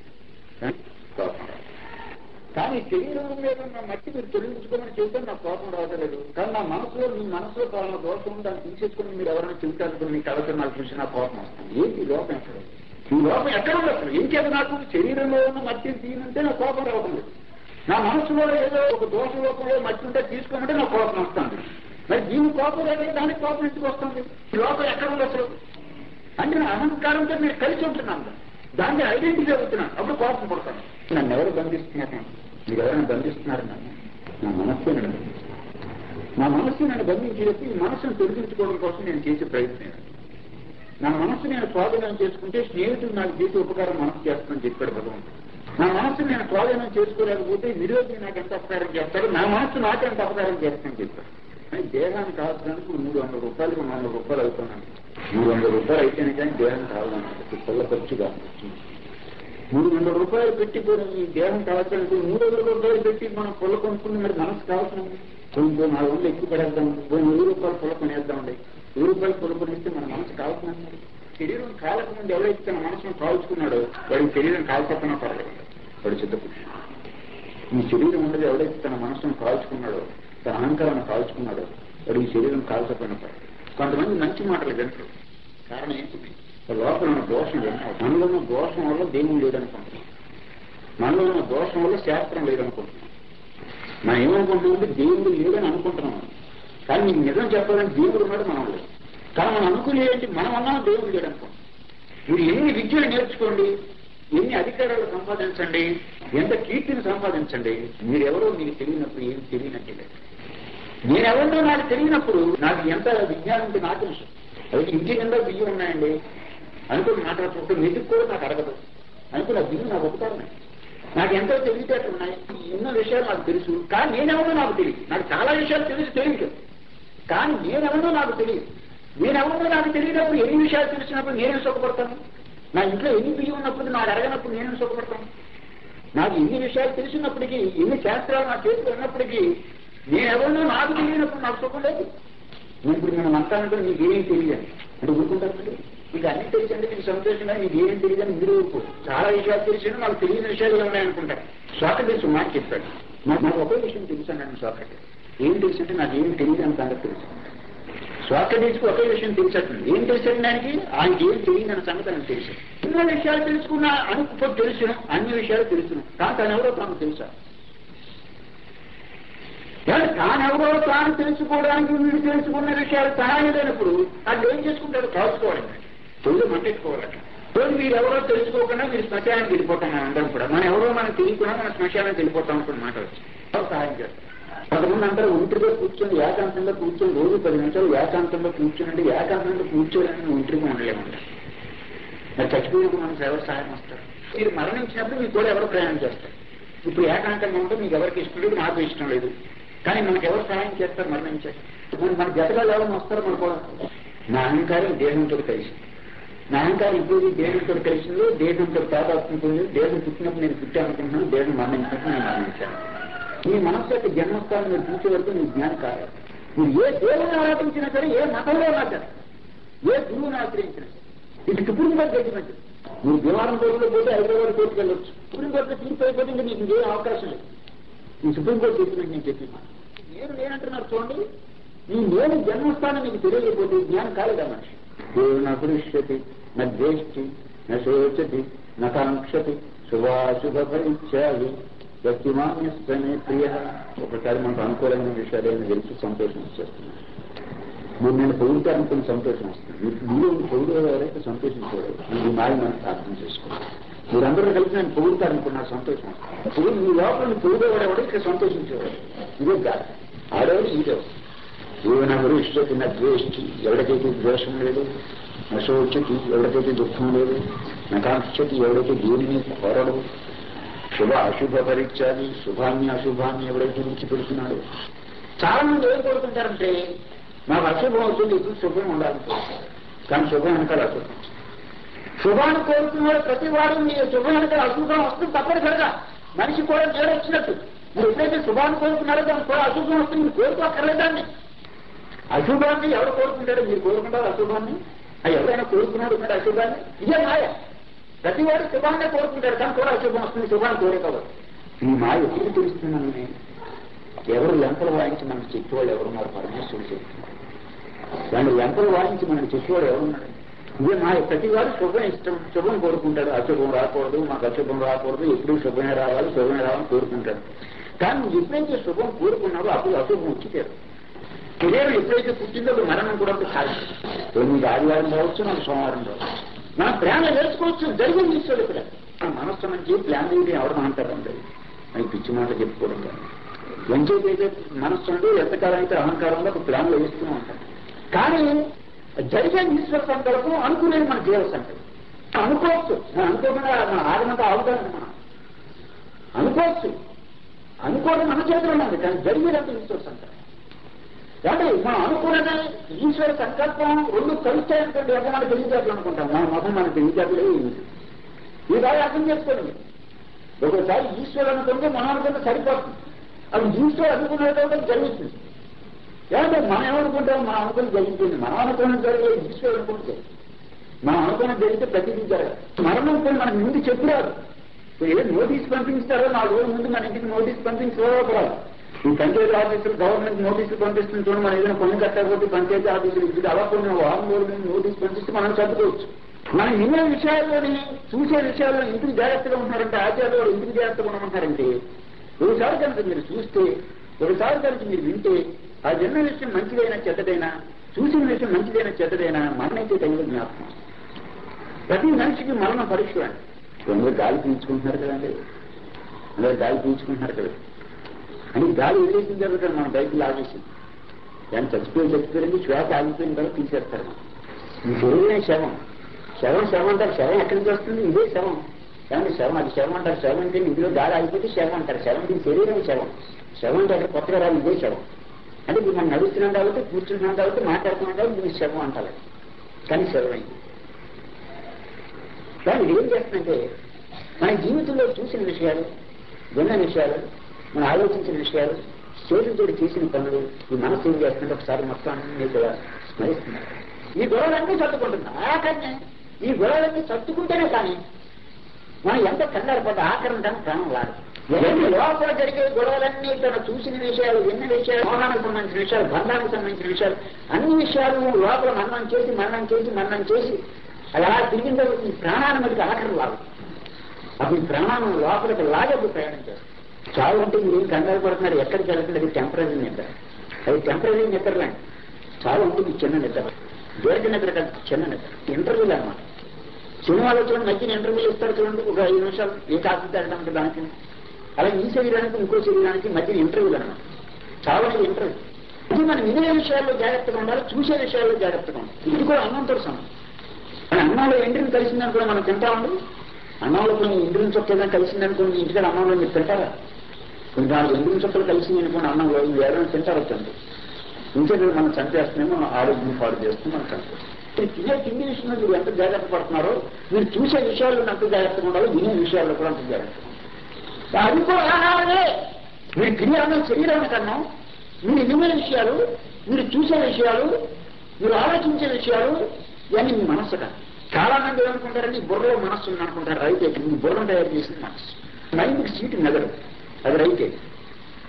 కోపం రాదు కానీ శరీరం మీద ఉన్న మట్టి మీరు తొలగించుకోమని చెబుతాను నాకు కోపం రావట్లేదు కానీ నా మనసులో మీ మనసులో పాలన దోషం ఉంది దాన్ని తీసేసుకుని మీరు ఎవరైనా చెబుతారు మీ కళతో నాకు చూసి నాకు కోపం వస్తుంది ఏంటి ఈ లోపం ఎక్కడ ఈ లోపం ఎక్కడ ఉంది అసలు ఏం చేత నాకు శరీరంలో ఉన్న మట్టిని తీయనంటే నాకు కోపం రావడం లేదు నా మనసులో ఏదో ఒక దోష రూపంలో మట్టి ఉంటే తీసుకోమంటే నాకు కోపం వస్తుంది మరి దీని కోపం లేకపోతే దానికి కోపం ఎందుకు వస్తుంది ఈ లోపం ఎక్కడ ఉంది అసలు అంటే నా అహంకారంతో మీరు కలిసి ఉంటున్నాను దాన్ని ఐడెంటిఫై అవుతున్నాను అప్పుడు కోపం పడతాను నన్ను ఎవరు బంధిస్తున్నారు మీరు ఎవరైనా బంధిస్తున్నారు నన్ను నా మనస్సు నన్ను బంధిస్తుంది నా మనస్సు నన్ను బంధించేసి ఈ మనస్సును తొలగించుకోవడం కోసం నేను చేసే ప్రయత్నం నా మనస్సు నేను స్వాధీనం చేసుకుంటే స్నేహితుడు నాకు చేసే ఉపకారం మనసు చేస్తానని చెప్పాడు భగవంతుడు నా మనస్సు నేను స్వాధీనం చేసుకోలేకపోతే విరోధి నాకు ఎంత అపకారం చేస్తాడు నా మనస్సు నాకెంత అపకారం చేస్తానని చెప్పాడు కానీ దేహాన్ని కావడానికి మూడు వందల రూపాయలు నాలుగు రూపాయలు అవుతున్నాను మూడు వందల రూపాయలు అయితేనే కానీ దేహం కావాలన్నట్టు పిల్ల ఖర్చుగా మూడు వందల రూపాయలు పెట్టి కూడా ఈ దేహం కావాల్సిన మూడు వందల రూపాయలు పెట్టి మనం పొల కొనుక్కుని మరి మనసు కావాల్సిన కొంచెం నాలుగు వందలు ఎక్కువ పడేద్దాం పోయి వెయ్యి రూపాయలు పొల కొనేద్దామండి వెయ్యి రూపాయలు పొల కొనిస్తే మన మనసు కావాల్సిన శరీరం కాలక ముందు ఎవరైతే తన మనసును కాల్చుకున్నాడో వాడి శరీరం కాల్చకపోయినా పర్లేదు వాడు చిత్తపురుషుడు ఈ శరీరం ఉన్నది ఎవడైతే తన మనసును కాల్చుకున్నాడో తన అహంకారాన్ని కాల్చుకున్నాడో వాడు ఈ శరీరం కాల్చకపోయినా పర్లేదు కొంతమంది మంచి మాటలు వింటారు కారణం ఏంటి లోపల ఉన్న దోషం వింటారు మనలో ఉన్న దోషం వల్ల దేవుడు లేదనుకుంటున్నాం మనలో ఉన్న దోషం వల్ల శాస్త్రం లేదనుకుంటున్నాం మనం ఏమనుకుంటున్నామంటే దేవుడు లేదని అనుకుంటున్నాం కానీ మీకు నిజం చెప్పాలంటే దేవుడు ఉన్నాడు మనం లేదు కానీ మనం అనుకునేది మనం అన్నా దేవుడు లేదనుకుంటున్నాం మీరు ఎన్ని విద్యలు నేర్చుకోండి ఎన్ని అధికారాలు సంపాదించండి ఎంత కీర్తిని సంపాదించండి మీరెవరో మీకు తెలియనప్పుడు ఏం తెలియనట్టే లేదు నేనెవరినో నాకు తెలియనప్పుడు నాకు ఎంత విజ్ఞానం ఉంటే నాకు తెలుసు అది ఇంటి నిండా బియ్యం ఉన్నాయండి అనుకుని మాట్లాడుతుంటే మెతుకు కూడా నాకు అడగదు అనుకున్న బియ్యం నాకు ఉపకారమే నాకు ఎంతో తెలివితేటలు ఉన్నాయి ఎన్నో విషయాలు నాకు తెలుసు కానీ నేనెవరో నాకు తెలియదు నాకు చాలా విషయాలు తెలుసు తెలియదు కానీ నేనెవరో నాకు తెలియదు నేనెవరో నాకు తెలియనప్పుడు ఎన్ని విషయాలు తెలిసినప్పుడు నేనే సుఖపడతాను నా ఇంట్లో ఎన్ని బియ్యం ఉన్నప్పుడు నాకు అడగనప్పుడు నేనే సుఖపడతాను నాకు ఎన్ని విషయాలు తెలిసినప్పటికీ ఎన్ని శాస్త్రాలు నా చేతిలో ఉన్నప్పటికీ నేనెవరినో నాకు తెలియనప్పుడు నాకు సుఖం లేదు నేను ఇప్పుడు మనం అంటానంటే నీకు ఏం తెలియదు అంటే ఊరుకుంటారు మీకు అన్ని తెలిసంటే మీకు సంతోషంగా నీకు ఏం తెలియదని మీరు ఊరుకో చాలా విషయాలు తెలిసిన నాకు తెలియని విషయాలు ఉన్నాయనుకుంటారు స్వాకటేస్ మాట చెప్పాడు నాకు నాకు ఒకే విషయం తెలుసాను స్వాకటేస్ ఏం తెలుసంటే నాకు ఏం తెలియదు అని సంగతి తెలుసు స్వాకటేస్కి ఒకే విషయం తెలిసట్లేదు ఏం తెలిసాడు దానికి ఆయనకి ఏం తెలియదు అన్న సంగతి నాకు తెలుసు ఎన్నో విషయాలు తెలుసుకున్నా అనుకు తెలుసును అన్ని విషయాలు తెలుసును కానీ తను ఎవరో తాను తెలుసా తానెవరో తాను తెలుసుకోవడానికి వీడు తెలుసుకున్న విషయాలు తానే లేనప్పుడు అది ఏం చేసుకుంటాడు కాల్చుకోవాలి తొలి మంటెట్టుకోవాలట తొలి మీరు ఎవరో తెలుసుకోకుండా మీరు శ్మశానానికి వెళ్ళిపోతాం మనం అందరం కూడా మనం ఎవరో మనం తెలియకుండా మనం శ్మశానానికి వెళ్ళిపోతాం అనుకున్న మాట వచ్చి సహాయం చేస్తాం కొంతమంది అందరూ ఒంటరిగా కూర్చొని ఏకాంతంగా కూర్చొని రోజు పది నిమిషాలు ఏకాంతంగా కూర్చొని అంటే ఏకాంతంగా కూర్చోడానికి ఒంటరిగా ఉండలేమంటారు మరి చచ్చిపోయినప్పుడు మనకు ఎవరు సహాయం వస్తారు మీరు మరణించినప్పుడు మీకు కూడా ఎవరు ప్రయాణం చేస్తారు ఇప్పుడు ఏకాంతంగా ఉంటే మీకు ఎవరికి ఇష్టం లేదు నాకు ఇష్టం లేదు కానీ మనకు ఎవరు సహాయం చేస్తారు మరణించారు మరి మన జతగాలు ఎవరైనా వస్తారు మన కూడా నా అహంకారం దేహంతో కలిసి నా అహంకారం ఇప్పుడు దేహంతో కలిసిందో దేహంతో తాదాత్మకుంది దేహం పుట్టినప్పుడు నేను పుట్టాను అనుకుంటున్నాను దేహం మరణించినప్పుడు నేను మరణించాను మీ మనస్సు యొక్క జన్మస్థానం మీరు చూసే వరకు మీ జ్ఞానం కాదు మీరు ఏ దేవుని ఆరాధించినా సరే ఏ మతంలో రాశారు ఏ గురువుని ఆశ్రయించినా ఇది సుప్రీం కోర్టు జడ్జిమెంట్ మీరు భీమవరం కోర్టులో పోతే హైదరాబాద్ కోర్టుకు వెళ్ళొచ్చు సుప్రీం కోర్టులో తీర్పు అయిపోతే ఇంకా మీకు ఏ అవకాశం లేదు ఈ సుప్రీంకోర్టు చెప్పినట్టు నేను చెప్పిన నేను నేనంటున్నారు చూడండి ఈ నేను జన్మస్థానం నీకు తెలియకపోతే జ్ఞానం కాలేదా మనిషి దేవుడు నా పురుష్యతి నా ద్వేష్టి నా శోచతి నా కాంక్షతి శుభాశుభ పరిత్యాగి వ్యక్తిమాన్యస్తమే ప్రియ ఒకసారి మనకు అనుకూలమైన విషయాలు తెలిసి సంతోషం వచ్చేస్తున్నాను మీరు నేను పొగుడుతా అనుకుని సంతోషం వస్తుంది మీరు మీరు పొగుడు ఎవరైతే సంతోషించారు మీరు మాయ మనకు అర్థం చేసుకోవాలి మీరందరూ కలిసి నేను పొగుడుతారనుకున్న సంతోషం వస్తుంది పొగుడు మీ లోపల పొగుడేవాడెవడు ఇక్కడ సంతోషించేవాడు ఇదే కాదు ఆడవాడు ఇదే ఏమైనా ఇష్టతి నా ద్వేషి ఎవరికైతే ద్వేషం లేదు నా శోచతి ఎవరికైతే దుఃఖం లేదు నా కాంక్షతి ఎవరైతే దేనిని కోరడు శుభ అశుభ పరీక్షాది శుభాన్ని అశుభాన్ని ఎవరైతే విడిచిపెడుతున్నాడో చాలా మంది ఏం కోరుకుంటారంటే మాకు అశుభం అవుతుంది ఇప్పుడు శుభం ఉండాలి కానీ శుభం వెనకాల అశుభం శుభాన్ని కోరుకున్నాడు ప్రతి వాడు మీ శుభం వెనకాల అశుభం వస్తుంది తప్పనిసరిగా మనిషి కూడా నేడు వచ్చినట్టు మీరు ఎప్పుడైతే శుభాన్ని కోరుకున్నారో దానికి కూడా అశుభం వస్తుంది మీరు కోరుకోక్కర్లేదాన్ని అశుభాన్ని ఎవరు కోరుకుంటారో మీరు కోరుకుంటారు అశుభాన్ని అది ఎవరైనా కోరుకున్నాడు ఉన్నాడు అశుభాన్ని ఇదే మాయ ప్రతి వాడు శుభాన్నే కోరుకుంటాడు కానీ కూడా అశుభం వస్తుంది శుభాన్ని కోరుకోవాలి ఈ మాయ ఎప్పుడు తెలుస్తున్నాను నేను ఎవరు లెంపలు వాయించి మనకు చెప్పేవాళ్ళు ఎవరున్నారు పరమేశ్వరుడు చెప్తున్నారు దాన్ని లెంపలు వాయించి మనకు చెప్పేవాడు ఎవరున్నాడు ఇదే మా ప్రతి వాడు శుభం ఇష్టం శుభం కోరుకుంటాడు అశుభం రాకూడదు మాకు అశుభం రాకూడదు ఎప్పుడు శుభమే రావాలి శుభమే రావాలని కోరుకుంటాడు కానీ నువ్వు ఎప్పుడైతే శుభం కోరుకున్నావో అప్పుడు అశుభం వచ్చిపోయారు శరీరం ఎప్పుడైతే పుట్టిందో అప్పుడు మరణం కూడా కాదు తొమ్మిది ఆదివారం రావచ్చు నాకు సోమవారం రావచ్చు మన ప్రేమ నేర్చుకోవచ్చు జరిగింది ఈశ్వరుడు ఇక్కడ మన మనస్సు నుంచి ప్లాన్ వేయడం ఎవరు అంటారు అందరు అని పిచ్చి మాట చెప్పుకోవడం కానీ ఎంచేదైతే మనస్సు ఉంటే ఎంతకాలం అయితే అహంకారంలో ఒక ప్లాన్లో వేస్తూ ఉంటాం కానీ జరిగే ఈశ్వర సంకల్పం అనుకునేది మన జీవ సంకల్పం అనుకోవచ్చు మనం అనుకోకుండా మన ఆగమంతా ఆగుతాం మనం అనుకోవచ్చు అనుకోవడం మన చేతిలో ఉన్నది కానీ జరిగేదంతా ఈశ్వర సంకల్పం అంటే మనం అనుకున్నది ఈశ్వర సంకల్పం రెండు కలుస్తాయనుకోండి ఎంత మనకు తెలియజేతలు అనుకుంటాం మన మొహం మనకు తెలియజేతలే ఈ బాగా అర్థం చేసుకోండి ఒకసారి ఈశ్వరు అనుకుంటే మనం అనుకుంటే సరిపోతుంది అది ఈశ్వరు అనుకునేటప్పుడు జరుగుతుంది ఏమంటే మనం ఏమనుకుంటాం మనం అనుకుని జరుగుతుంది మనం అనుకున్నది జరిగే ఈశ్వరు అనుకుంటే మనం అనుకున్నది జరిగితే ప్రతిదీ జరగదు మరణం పోయి మనకు ముందు చెప్పురాదు ఏ నోటీస్ పంపిస్తారో నాలుగు రోజుల ముందు మన ఇంటికి నోటీస్ పంపించుకోవాలి ఈ పంచాయతీ ఆఫీసులు గవర్నమెంట్ నోటీసులు పంపిస్తుంది చూడండి మనం ఏదైనా పన్ను కట్టకపోతే పంచాయతీ ఆఫీసులు ఇప్పుడు అలా కొన్ని వారం రోజుల మీద నోటీస్ పంపిస్తే మనం చదువుకోవచ్చు మనం వినే విషయాల్లోని చూసే విషయాల్లో ఇంటికి జాగ్రత్తగా ఉంటున్నారంటే ఆచార్యులు ఇంటికి జాగ్రత్తగా ఉండమంటారంటే ఒకసారి కనుక మీరు చూస్తే ఒకసారి కనుక మీరు వింటే ఆ విన్న విషయం మంచిదైనా చెడ్డదైనా చూసిన విషయం మంచిదైనా చెడ్డదైనా మరణైతే తగిన జ్ఞాపకం ప్రతి మనిషికి మరణం పరీక్ష అండి అందరూ గాలి పీల్చుకుంటున్నారు కదండి అందరూ గాలి పీల్చుకుంటున్నారు కదా అని గాలి వదిలేసిన తర్వాత మనం బయటకు లాగేసింది దాన్ని చచ్చిపోయి చచ్చిపోయింది శ్వాస ఆగిపోయిన తర్వాత తీసేస్తారు మనం ఈ శరీరమే శవం శవం శవం అంటారు శవం ఎక్కడి నుంచి వస్తుంది ఇదే శవం ఏమంటే శవం అది శవం అంటారు శవం అంటే ఇందులో గాలి ఆగిపోతే శవం అంటారు శవం దీని శరీరం శవం శవం అంటే అక్కడ కొత్తగా రాదు ఇదే శవం అంటే ఇది మనం నడుస్తున్నాం కాబట్టి కూర్చుంటున్నాం కాబట్టి మాట్లాడుతున్నాం కాబట్టి దీన్ని శవం అంటారు కానీ శవం అయింది కానీ ఏం చేస్తుందంటే మన జీవితంలో చూసిన విషయాలు విన్న విషయాలు మనం ఆలోచించిన విషయాలు చేతులతో చేసిన పనులు ఈ మనసు ఏం చేస్తుంటే ఒకసారి మొత్తం అన్ని కూడా స్మరిస్తున్నారు ఈ గొడవలన్నీ సర్దుకుంటున్నాం ఆఖరిని ఈ గొడవలన్నీ సర్దుకుంటేనే కానీ మనం ఎంత కంగారు పడ్డ ఆఖరణ దాన్ని ప్రాణం లాడు ఎన్ని లోపల జరిగే గొడవలన్నీ తన చూసిన విషయాలు విన్న విషయాలు మోహానికి సంబంధించిన విషయాలు బంధానికి సంబంధించిన విషయాలు అన్ని విషయాలు లోపల మరణం చేసి మరణం చేసి మరణం చేసి అలా తిరిగిన ఈ ప్రాణాన్ని మటుకు ఆఖరి లాగు అప్పుడు ఈ ప్రాణాన్ని లోపలికి లాగేప్పుడు ప్రయాణం చేస్తారు చావు అంటే మీరు ఏం కంగారు పడుతున్నారు ఎక్కడికి వెళ్తుంది అది టెంపరీ నిద్ర అది టెంపరీ నిద్రలాంటి చావు అంటే మీకు చిన్న నిద్ర దీర్ఘ నిద్ర కాదు చిన్న నిద్ర ఇంటర్వ్యూలు అనమాట సినిమాలో చూడండి మధ్యన ఇంటర్వ్యూలు ఇస్తారు చూడండి ఒక ఐదు నిమిషాలు ఏ కాఫీ తాగడానికి దానికి అలాగే ఈ శరీరానికి ఇంకో శరీరానికి మధ్యన ఇంటర్వ్యూలు అనమాట చాలా ఇంటర్వ్యూ ఇది మనం వినే విషయాల్లో జాగ్రత్తగా ఉండాలి చూసే విషయాల్లో జాగ్రత్తగా ఉండాలి ఇది కూడా అన్నంతో సమానం మన అన్నంలో ఎండ్రిని కలిసిందని కూడా మనం తింటామండి అన్నంలో కొన్ని ఇంద్రిని చొక్కగా కలిసిందనుకోండి ఇంటికాడ అన్నంలో మీరు తింటారా కొన్ని నాలుగు ఇంద్రిని చొక్కలు కలిసింది అనుకోండి అన్నంలో ఇవి ఎవరైనా తింటారు తండ్రి ఇంకేదో మనం చంపేస్తున్నామో మన ఆరోగ్యం పాడు చేస్తుంది మనం చంపేస్తాం మీరు తినే తిండి విషయంలో మీరు ఎంత జాగ్రత్త పడుతున్నారో మీరు చూసే విషయాల్లో ఎంత జాగ్రత్తగా ఉండాలో వినే విషయాల్లో కూడా అంత జాగ్రత్తగా ఉండాలి. అది కూడా ఆహారమే మీరు తినే అన్నం శరీరానికి అన్నం మీరు వినే విషయాలు మీరు చూసే విషయాలు మీరు ఆలోచించే విషయాలు ఇవన్నీ మీ మనస్సు కాదు చాలా మంది ఏమనుకుంటారంటే ఈ బుర్రలో మనస్సు ఉంది అనుకుంటారు రైతే ఈ బుర్రను తయారు చేసిన మనస్సు మైండ్కి సీటు మెదడు అది రైతే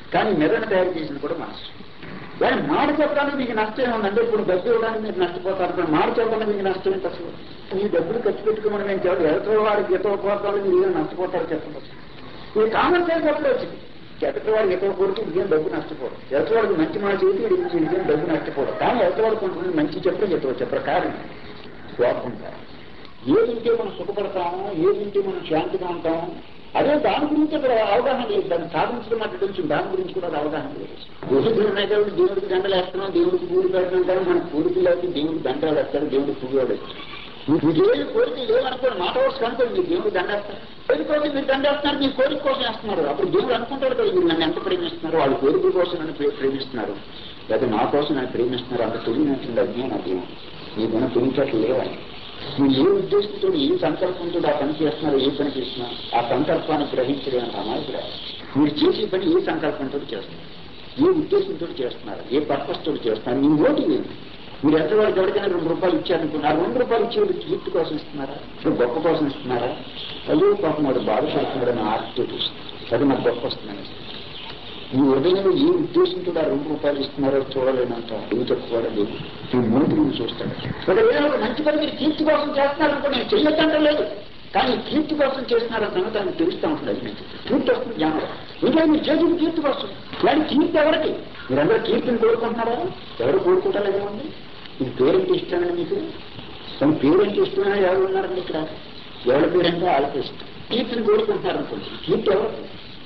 కానీ మెదడును తయారు చేసింది కూడా మనసు కానీ మాట చెప్పడానికి మీకు నష్టం ఏముందంటే ఇప్పుడు డబ్బు ఇవ్వడానికి మీరు నష్టపోతారు కానీ మాట చెప్పడానికి మీకు నష్టం ఏంటి అసలు ఈ డబ్బులు ఖర్చు పెట్టుకోమని మేము చెప్పదు ఎలక్ట్రో వాడికి ఎతో పోతారు మీరు ఏదో నష్టపోతారు చెప్పవచ్చు ఇది కామన్ సెన్స్ అప్పుడు వచ్చింది ఎలక్ట్రో వాడికి ఎతో కొడుకు ఇదేం డబ్బు నష్టపోరు ఎలక్ట్రో వాడికి మంచి మాట చేతి వీడికి ఇదేం డబ్బు నష్టపోరు కానీ ఎలక్ట్రో వాడికి కొంతమంది మంచి చెప్పడం చెప్పవచ్చు చెప్పరు కారణం కోపం ఏదింటే మనం సుఖపడతామో ఏదింటే మనం శాంతిగా ఉంటామో అదే దాని గురించి అక్కడ అవగాహన లేదు దాన్ని సాధించడం అంటే కొంచెం దాని గురించి కూడా అవగాహన లేదు రోజులు ఉన్నాయి కాబట్టి దేవుడికి దండలు వేస్తున్నాం దేవుడికి పూరి పెడతాం కానీ మన పూరికి లేకపోతే దేవుడికి దండలు వేస్తారు దేవుడికి పువ్వు వేస్తారు మీకు ఏ కోరిక లేవనుకోండి మాట వరుస కనుకోండి మీరు దేవుడికి దండేస్తారు కోరిక కోసం మీరు దండేస్తున్నారు మీ కోరిక కోసం వేస్తున్నారు అప్పుడు దేవుడు అనుకుంటాడు కదా మీరు నన్ను ఎంత ప్రేమిస్తున్నారు వాళ్ళ కోరిక కోసం నన్ను ప్రే- ప్రేమిస్తున్నారు లేదా నా కోసం నన్ను ప్రేమిస్తున్నారు అంత తెలియనట్టుంది అజ్ఞానం అదేం మీ గుణ తెలియటట్లు లేవాలి మీరు ఏ ఉద్దేశంతో ఏ సంకల్పంతో ఆ పని చేస్తున్నారో ఏ పని చేస్తున్నా ఆ సంకల్పాన్ని గ్రహించలేని అమాయకుడు మీరు చేసే పని ఏ సంకల్పంతో చేస్తున్నారు ఏ ఉద్దేశంతో చేస్తున్నారు ఏ పర్పస్ తోటి చేస్తున్నారు మీ ఓటు ఏంటి మీరు ఎంతవరకు ఎవరికైనా రెండు రూపాయలు ఇచ్చారనుకున్నారు రెండు రూపాయలు ఇచ్చేది కీర్తి కోసం ఇస్తున్నారా ఇప్పుడు గొప్ప కోసం ఇస్తున్నారా అయ్యో పాపం వాడు బాధపడుతున్నాడని ఆర్తితో చూస్తున్నారు అది నాకు గొప్ప వస్తుందని ఈ హృదయంలో ఏ ఉద్దేశంతో ఆ రెండు రూపాయలు ఇస్తున్నారో చూడలేనంత ఏమి తక్కువ లేదు ఈ మూడు చూస్తాడు ఒకవేళ ఒక మంచి పని మీరు కీర్తి కోసం చేస్తున్నారనుకో నేను చెయ్యొద్దంటే లేదు కానీ కీర్తి కోసం చేస్తున్నారన్న సంగతి ఆయన తెలుస్తూ ఉంటుంది అది మీకు కీర్తి వస్తుంది జ్ఞానం ఇంకా మీరు చేసిన కీర్తి కోసం కానీ కీర్తి ఎవరికి మీరందరూ కీర్తిని కోరుకుంటున్నారా ఎవరు కోరుకుంటారు ఏముంది ఇది పేరెంట్ ఇష్టమని మీకు కానీ పేరెంట్ ఇష్టమని ఎవరు ఉన్నారండి ఇక్కడ ఎవరి పేరంటే వాళ్ళకి ఇష్టం కీర్తిని కోరుకుంటున్నారు అనుకోండి కీర్తి ఎవరికి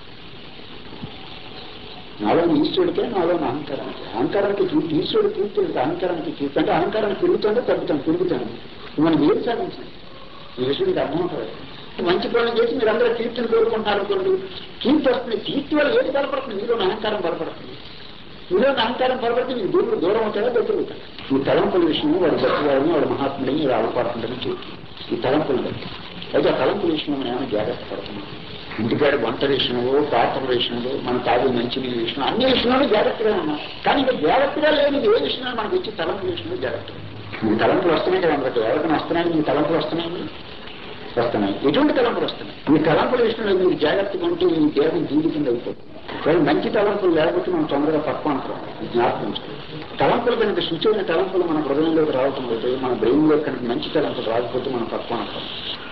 నాలో ఈశ్వరుడికే నాలో అహంకారానికి అహంకారానికి కీర్తి ఈశ్వరుడు కీర్తి లేదు, అహంకారానికి కీర్తి అంటే అహంకారానికి పెరుగుతుంటే తగ్గుతాను పెరుగుతాను మనం ఏది సాధించండి ఈ విషయం అర్థం అవుతుంది మంచి పనులు చేసి మీరు అందరూ కీర్తిని కోరుకుంటున్నారు అనుకోండి కీర్తి వస్తుంది కీర్తి వల్ల ఏది బలపడుతుంది మీలో అహంకారం బలపడుతుంది మీలో అహంకారం బలపడితే మీకు దూరం దూరం అవుతారా దగ్గర అవుతారు ఈ తలంపుల విషయం వాడు గొప్పవాడిని వాడు మహాత్ముడిని మీరు ఆడపడుతుందని చెప్పి ఈ తలంపులు బట్టి అయితే ఆ తలంపుల విషయంలో మనం ఏమైనా జాగ్రత్త పడుతున్నాం ఇంటికాడ వంట విషయంలో పాత్రల విషయంలో మన తాగు మంచి నీళ్ళ విషయంలో అన్ని విషయంలో జాగ్రత్తగా ఉన్నాం కానీ ఇంకా జాగ్రత్తగా లేని ఏ విషయంలో మనకు వచ్చి తలంపుల విషయంలో జాగ్రత్త మీ తలంపులు వస్తున్నాయి కదా అందరికి ఎవరికైనా వస్తున్నాయి మీ తలంపులు వస్తున్నాయి వస్తున్నాయి ఎటువంటి తలంపులు వస్తున్నాయి మీ తలంపుల విషయంలో మీరు జాగ్రత్తగా ఉంటే మీ దేహం జీవి కింద అయిపోతుంది కానీ మంచి తలంపులు లేకపోతే మనం తొందరగా తక్కువ అంటాం జ్ఞాపకం ఉంచుకోండి. తలంపులు కనుక శుచైన తలంపులు మన హృదయంలోకి రావటం అయితే మన బ్రెయిన్ లో కనుక మంచి తలంపులు రాకపోతే మనం తక్కువ అంటాం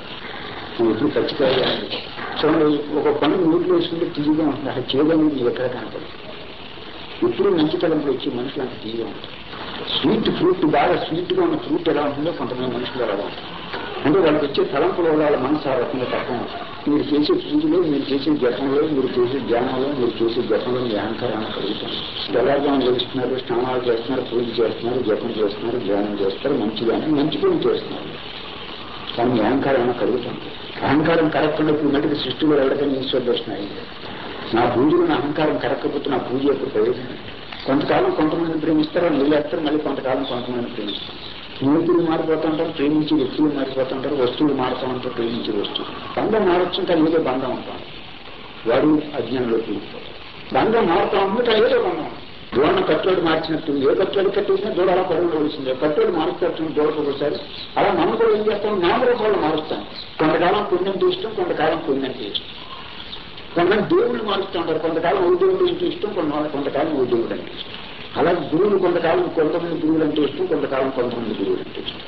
నువ్వు ఎప్పుడు ఖచ్చితంగా చూడండి ఒక పని నోట్లో వేసుకుంటే తీయగా ఉంటుంది అక్కడ చేయడం నీకు ఎక్కడ కనపడదు ఎప్పుడు మంచి తలంపులు వచ్చి మనుషులు అంత తీయగా ఉంటుంది స్వీట్ ఫ్రూట్ బాగా స్వీట్ గా ఉన్న ఫ్రూట్ ఎలా ఉంటుందో కొంతమంది మనుషులు అలా ఉంటారు అంటే వాళ్ళకి వచ్చే తలంపుల వల్ల వాళ్ళ మనసు ఆ రకంగా తక్కువ ఉంటుంది. మీరు చేసే పూజలో మీరు చేసే జపంలో మీరు చేసే ధ్యానంలో మీరు చేసే జపంలో మీ అహంకారాన్ని కలుగుతుంది తెల్లారుజాము చేస్తున్నారు స్నానాలు చేస్తున్నారు పూజ చేస్తున్నారు జపం చేస్తున్నారు ధ్యానం చేస్తారు మంచిగానే మంచి పని చేస్తున్నారు కానీ మీ అహంకారం ఏమైనా కలుగుతుంది అహంకారం కరెక్ట్గా ఇప్పుడు మటుకు సృష్టిలో ఎవరికైనా ఈశ్వర దర్శనం అయింది నా పూజలో నా అహంకారం కరెక్కపోతే నా పూజ ఎప్పుడు ప్రయోజనం కొంతకాలం కొంతమంది ప్రేమిస్తారు నిలేస్తారు మళ్ళీ కొంతకాలం కొంతమంది ప్రేమిస్తారు స్నేహితులు మారిపోతుంటారు ప్రేమించే వ్యక్తులు మారిపోతుంటారు వస్తువులు మారుతూ ఉంటారు ప్రేమించే వస్తువులు బంధం మారొచ్చుంటారు ఏదో బంధం ఉంటాం వాడు అజ్ఞానంలో వెళ్ళిపోతాడు బంధం మారుతా ఉంటే ఏదో బంధం ఉంటుంది. దూడను కట్టోడు మార్చినట్టు ఏ కట్టోడు కట్టేసినా దూడ అలా పడవలసిందే కట్టోడు మారుస్తాడు దూడకు ఒకసారి అలా మనం కూడా ఏం చేస్తాం నామరూపాలు మారుస్తాం కొంతకాలం పుణ్యం ఇష్టం కొంతకాలం పుణ్యం ఇష్టం కొంతమంది దేవుళ్ళు మారుస్తూ ఉంటారు కొంతకాలం ఓ దేవుడు అంటే ఇష్టం కొంత కొంతకాలం ఓ దేవుడు అంటే ఇష్టం అలా గురువులు కొంతకాలం కొంతమంది గురువులు అంటే ఇష్టం కొంతకాలం కొంతమంది గురువులు అంటే ఇష్టం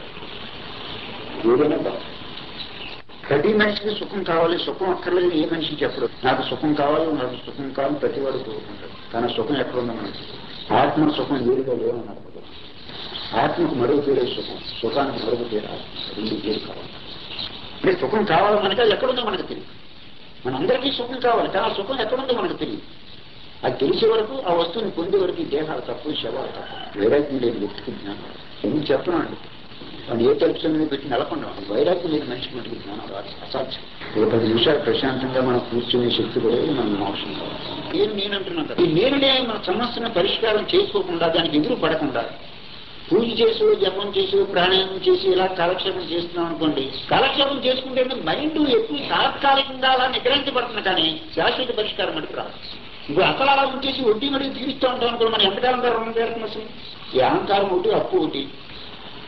ఏదైనా బాగుంది ప్రతి మనిషికి సుఖం కావాలి సుఖం అక్కర్లేదు ఏ మనిషికి చెప్పడు నాకు సుఖం కావాలి నాకు సుఖం కావాలి ప్రతివాడు కోరుకుంటాడు కానీ సుఖం ఎక్కడుందో మనకి ఆత్మ సుఖం ఏడుగా లేవన్నారు కదా. ఆత్మకు మరో పేరే సుఖం సుఖానికి మరొక పేరు ఆత్మ రెండు పేరు కావాలి అంటే సుఖం కావాలి మనకి అది ఎక్కడుందో మనకు తెలియదు మనందరికీ సుఖం కావాలి కానీ ఆ సుఖం ఎక్కడుందో మనకు తెలియదు అది తెలిసే వరకు ఆ వస్తువుని పొందే వరకు ఈ దేహాలు తప్పు శవాలు తప్పు వైరాగ్యం లేని వ్యక్తికి జ్ఞానం రాదు. ఎందుకు చెప్తున్నాను వాడు ఏ తలుపు మీద పెట్టి నెలకొండ వైరాగ్యం లేని మనిషికి మనకి జ్ఞానం రాదు అసాధ్యం ఒక పది నిమిషాలు ప్రశాంతంగా మనం కూర్చునే శక్తి కూడా మనం మోక్షం కావాలి నేను నేనంటున్నాను కదా ఈ నేనునే మన సమస్యను పరిష్కారం చేసుకోకుండా దానికి ఎదురు పడకుండా పూజ చేసి జపం చేసి ప్రాణాయామం చేసి ఇలా కాలక్షేపం చేస్తున్నాం అనుకోండి కాలక్షేపం చేసుకుంటే మైండ్ ఎక్కువ తాత్కాలికంగా అలా నిగ్రహించబడుతుంది కానీ శాశ్వత పరిష్కారం మనకి రాదు ఇప్పుడు అసలు అలా ఉంచేసి వడ్డీ మరియు తీరుస్తూ ఉంటాం అనుకోండి మనం ఎంతకాలం రుణం చేరుతుంది అసలు ఈ అహంకారం ఒకటి అప్పు ఒకటి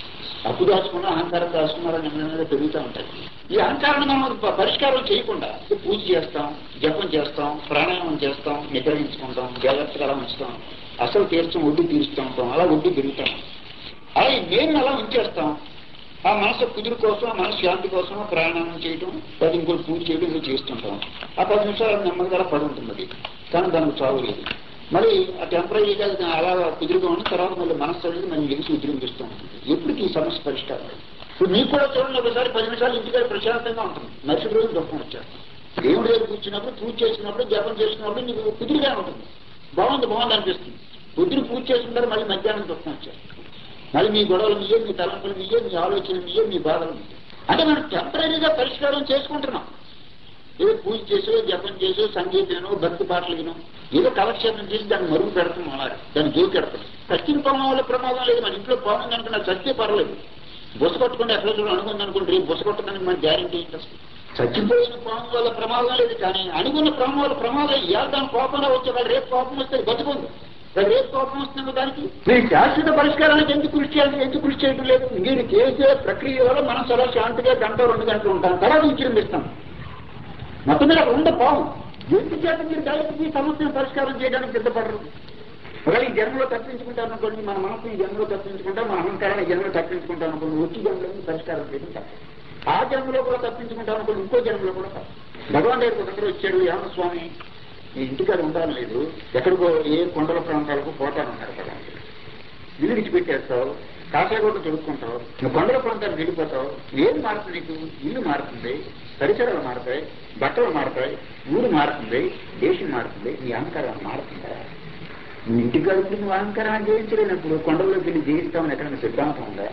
అప్పు దాచుకున్నా అహంకారం దాచుకున్నారో నెమ్మదిగా పెరుగుతూ ఉంటాయి ఈ అహంకారాన్ని మనం ప- పరిష్కారం చేయకుండా పూజ చేస్తాం జపం చేస్తాం ప్రాణాయామం చేస్తాం నిగ్రహించుకుంటాం జాగ్రత్తగా అలా ఉంచుతాం అసలు తీర్చం వడ్డీ తీరుస్తూ ఉంటాం అలా వడ్డీ పెరుగుతాం అలా ఈ నేను అలా ఉంచేస్తాం ఆ మనసు కుదురు కోసం ఆ మనసు శాంతి కోసం ప్రాణాయామం చేయడం పది ఇంకోటి పూజ చేయడం ఇది చేస్తుంటాం ఆ పది నిమిషాలు నెమ్మదిగా పడి ఉంటుంది అది కానీ దానికి చావు లేదు మరి ఆ టెంపరీగా అలా కుదురుగా ఉన్న తర్వాత మళ్ళీ మనసు అనేది మనం గెలిచి ఉద్యోగిస్తూ ఉంటుంది ఎప్పటికీ ఈ సమస్య పరిష్కారం లేదు. ఇప్పుడు మీకు కూడా చూడండి ఒకసారి పది నిమిషాలు ఇంటికాడ ప్రశాంతంగా ఉంటుంది మరుసటి రోజు దుఃఖం వచ్చేస్తాం దేవుడి దగ్గర కూర్చున్నప్పుడు పూజ చేసినప్పుడు జపం చేసినప్పుడు నీకు కుదురుగా ఉంటుంది బాగుంది బాగుంది అనిపిస్తుంది కుదిరి పూజ చేసుకుంటారు మళ్ళీ మధ్యాహ్నం దుఃఖం వచ్చేస్తుంది మళ్ళీ మీ గొడవలు మీయే మీ తలంపులు మీయే మీ ఆలోచనలు మీయే మీ బాధలు మీయే అంటే మనం టెంపరీగా పరిష్కారం చేసుకుంటున్నాం ఏదో పూజ చేసో జపం చేసో సంగీతమో భక్తి పాటలు వినో ఏదో కాలక్షేపం చేసి దాన్ని మరుగు పెడతాం అన్నారు దాన్ని దూకెడతాం సత్యం పోవడం వల్ల ప్రమాదం లేదు మన ఇంట్లో పోవడం కనుక నాకు సత్య పర్లేదు బుస కొట్టుకుంటే ఎట్లా చూడ అనుకుంది అనుకుంటే రేపు బుస కొట్టడానికి మన గ్యారంటీ ఏంటి అసలు చచ్చిపోయిన పాము వల్ల ప్రమాదం లేదు కానీ అనుకున్న ప్రాణం వల్ల ప్రమాదం ఇవాళ దాని కోపంలో వచ్చేవాడు రేపు కోపం వస్తే బతుకుంది మరి రేపు కోపం వస్తుంది దానికి మీరు శాశ్వత పరిష్కారానికి ఎందుకు కృషి చేయాలి ఎందుకు కృషి చేయడం లేదు మీరు చేసే ప్రక్రియ వల్ల మనం చాలా శాంతిగా గంట రెండు గంటలు ఉంటాం తర్వాత విజృంభిస్తాం మొత్తం మీద అక్కడ ఉండే పాము ఎందుకు చేత మీరు దయచేసి ఈ సమస్యను పరిష్కారం చేయడానికి సిద్ధపడరు ఒకవేళ ఈ జన్మలో తప్పించుకుంటాను అనుకోండి మన మనసు ఈ జన్మలో తప్పించుకుంటాం మన అహంకారాన్ని ఈ జన్మలో తప్పించుకుంటాం అనుకోండి వచ్చి జన్మలో పరిష్కారం చేయడం తప్ప ఆ జన్మలో కూడా తప్పించుకుంటాం అనుకోండి ఇంకో జన్మలో కూడా తప్ప భగవాన్ దగ్గరికి ఒకసారి వచ్చాడు యామ స్వామి ఈ ఇంటికాడ ఉండాలి లేదు ఎక్కడికో ఏ కొండల ప్రాంతాలకు పోతానన్నారు కదా ఇల్లు విడిచిపెట్టేస్తావు కాసాగొడ్డు తొడుక్కుంటావు నువ్వు కొండల ప్రాంతాలకు వెళ్ళిపోతావు ఏం మారుతుంది నీకు ఇల్లు మారుతుంది పరిసరాలు మారుతాయి బట్టలు మారుతాయి ఊరు మారుతుంది దేశం మారుతుంది నీ అహంకారం మారుతుందా నీ ఇంటికి గడుపుడు నువ్వు అహంకారాన్ని జయించలేనప్పుడు కొండల్లోకి వెళ్ళి జయిస్తామని ఎక్కడైనా సిద్ధాంతం ఉందా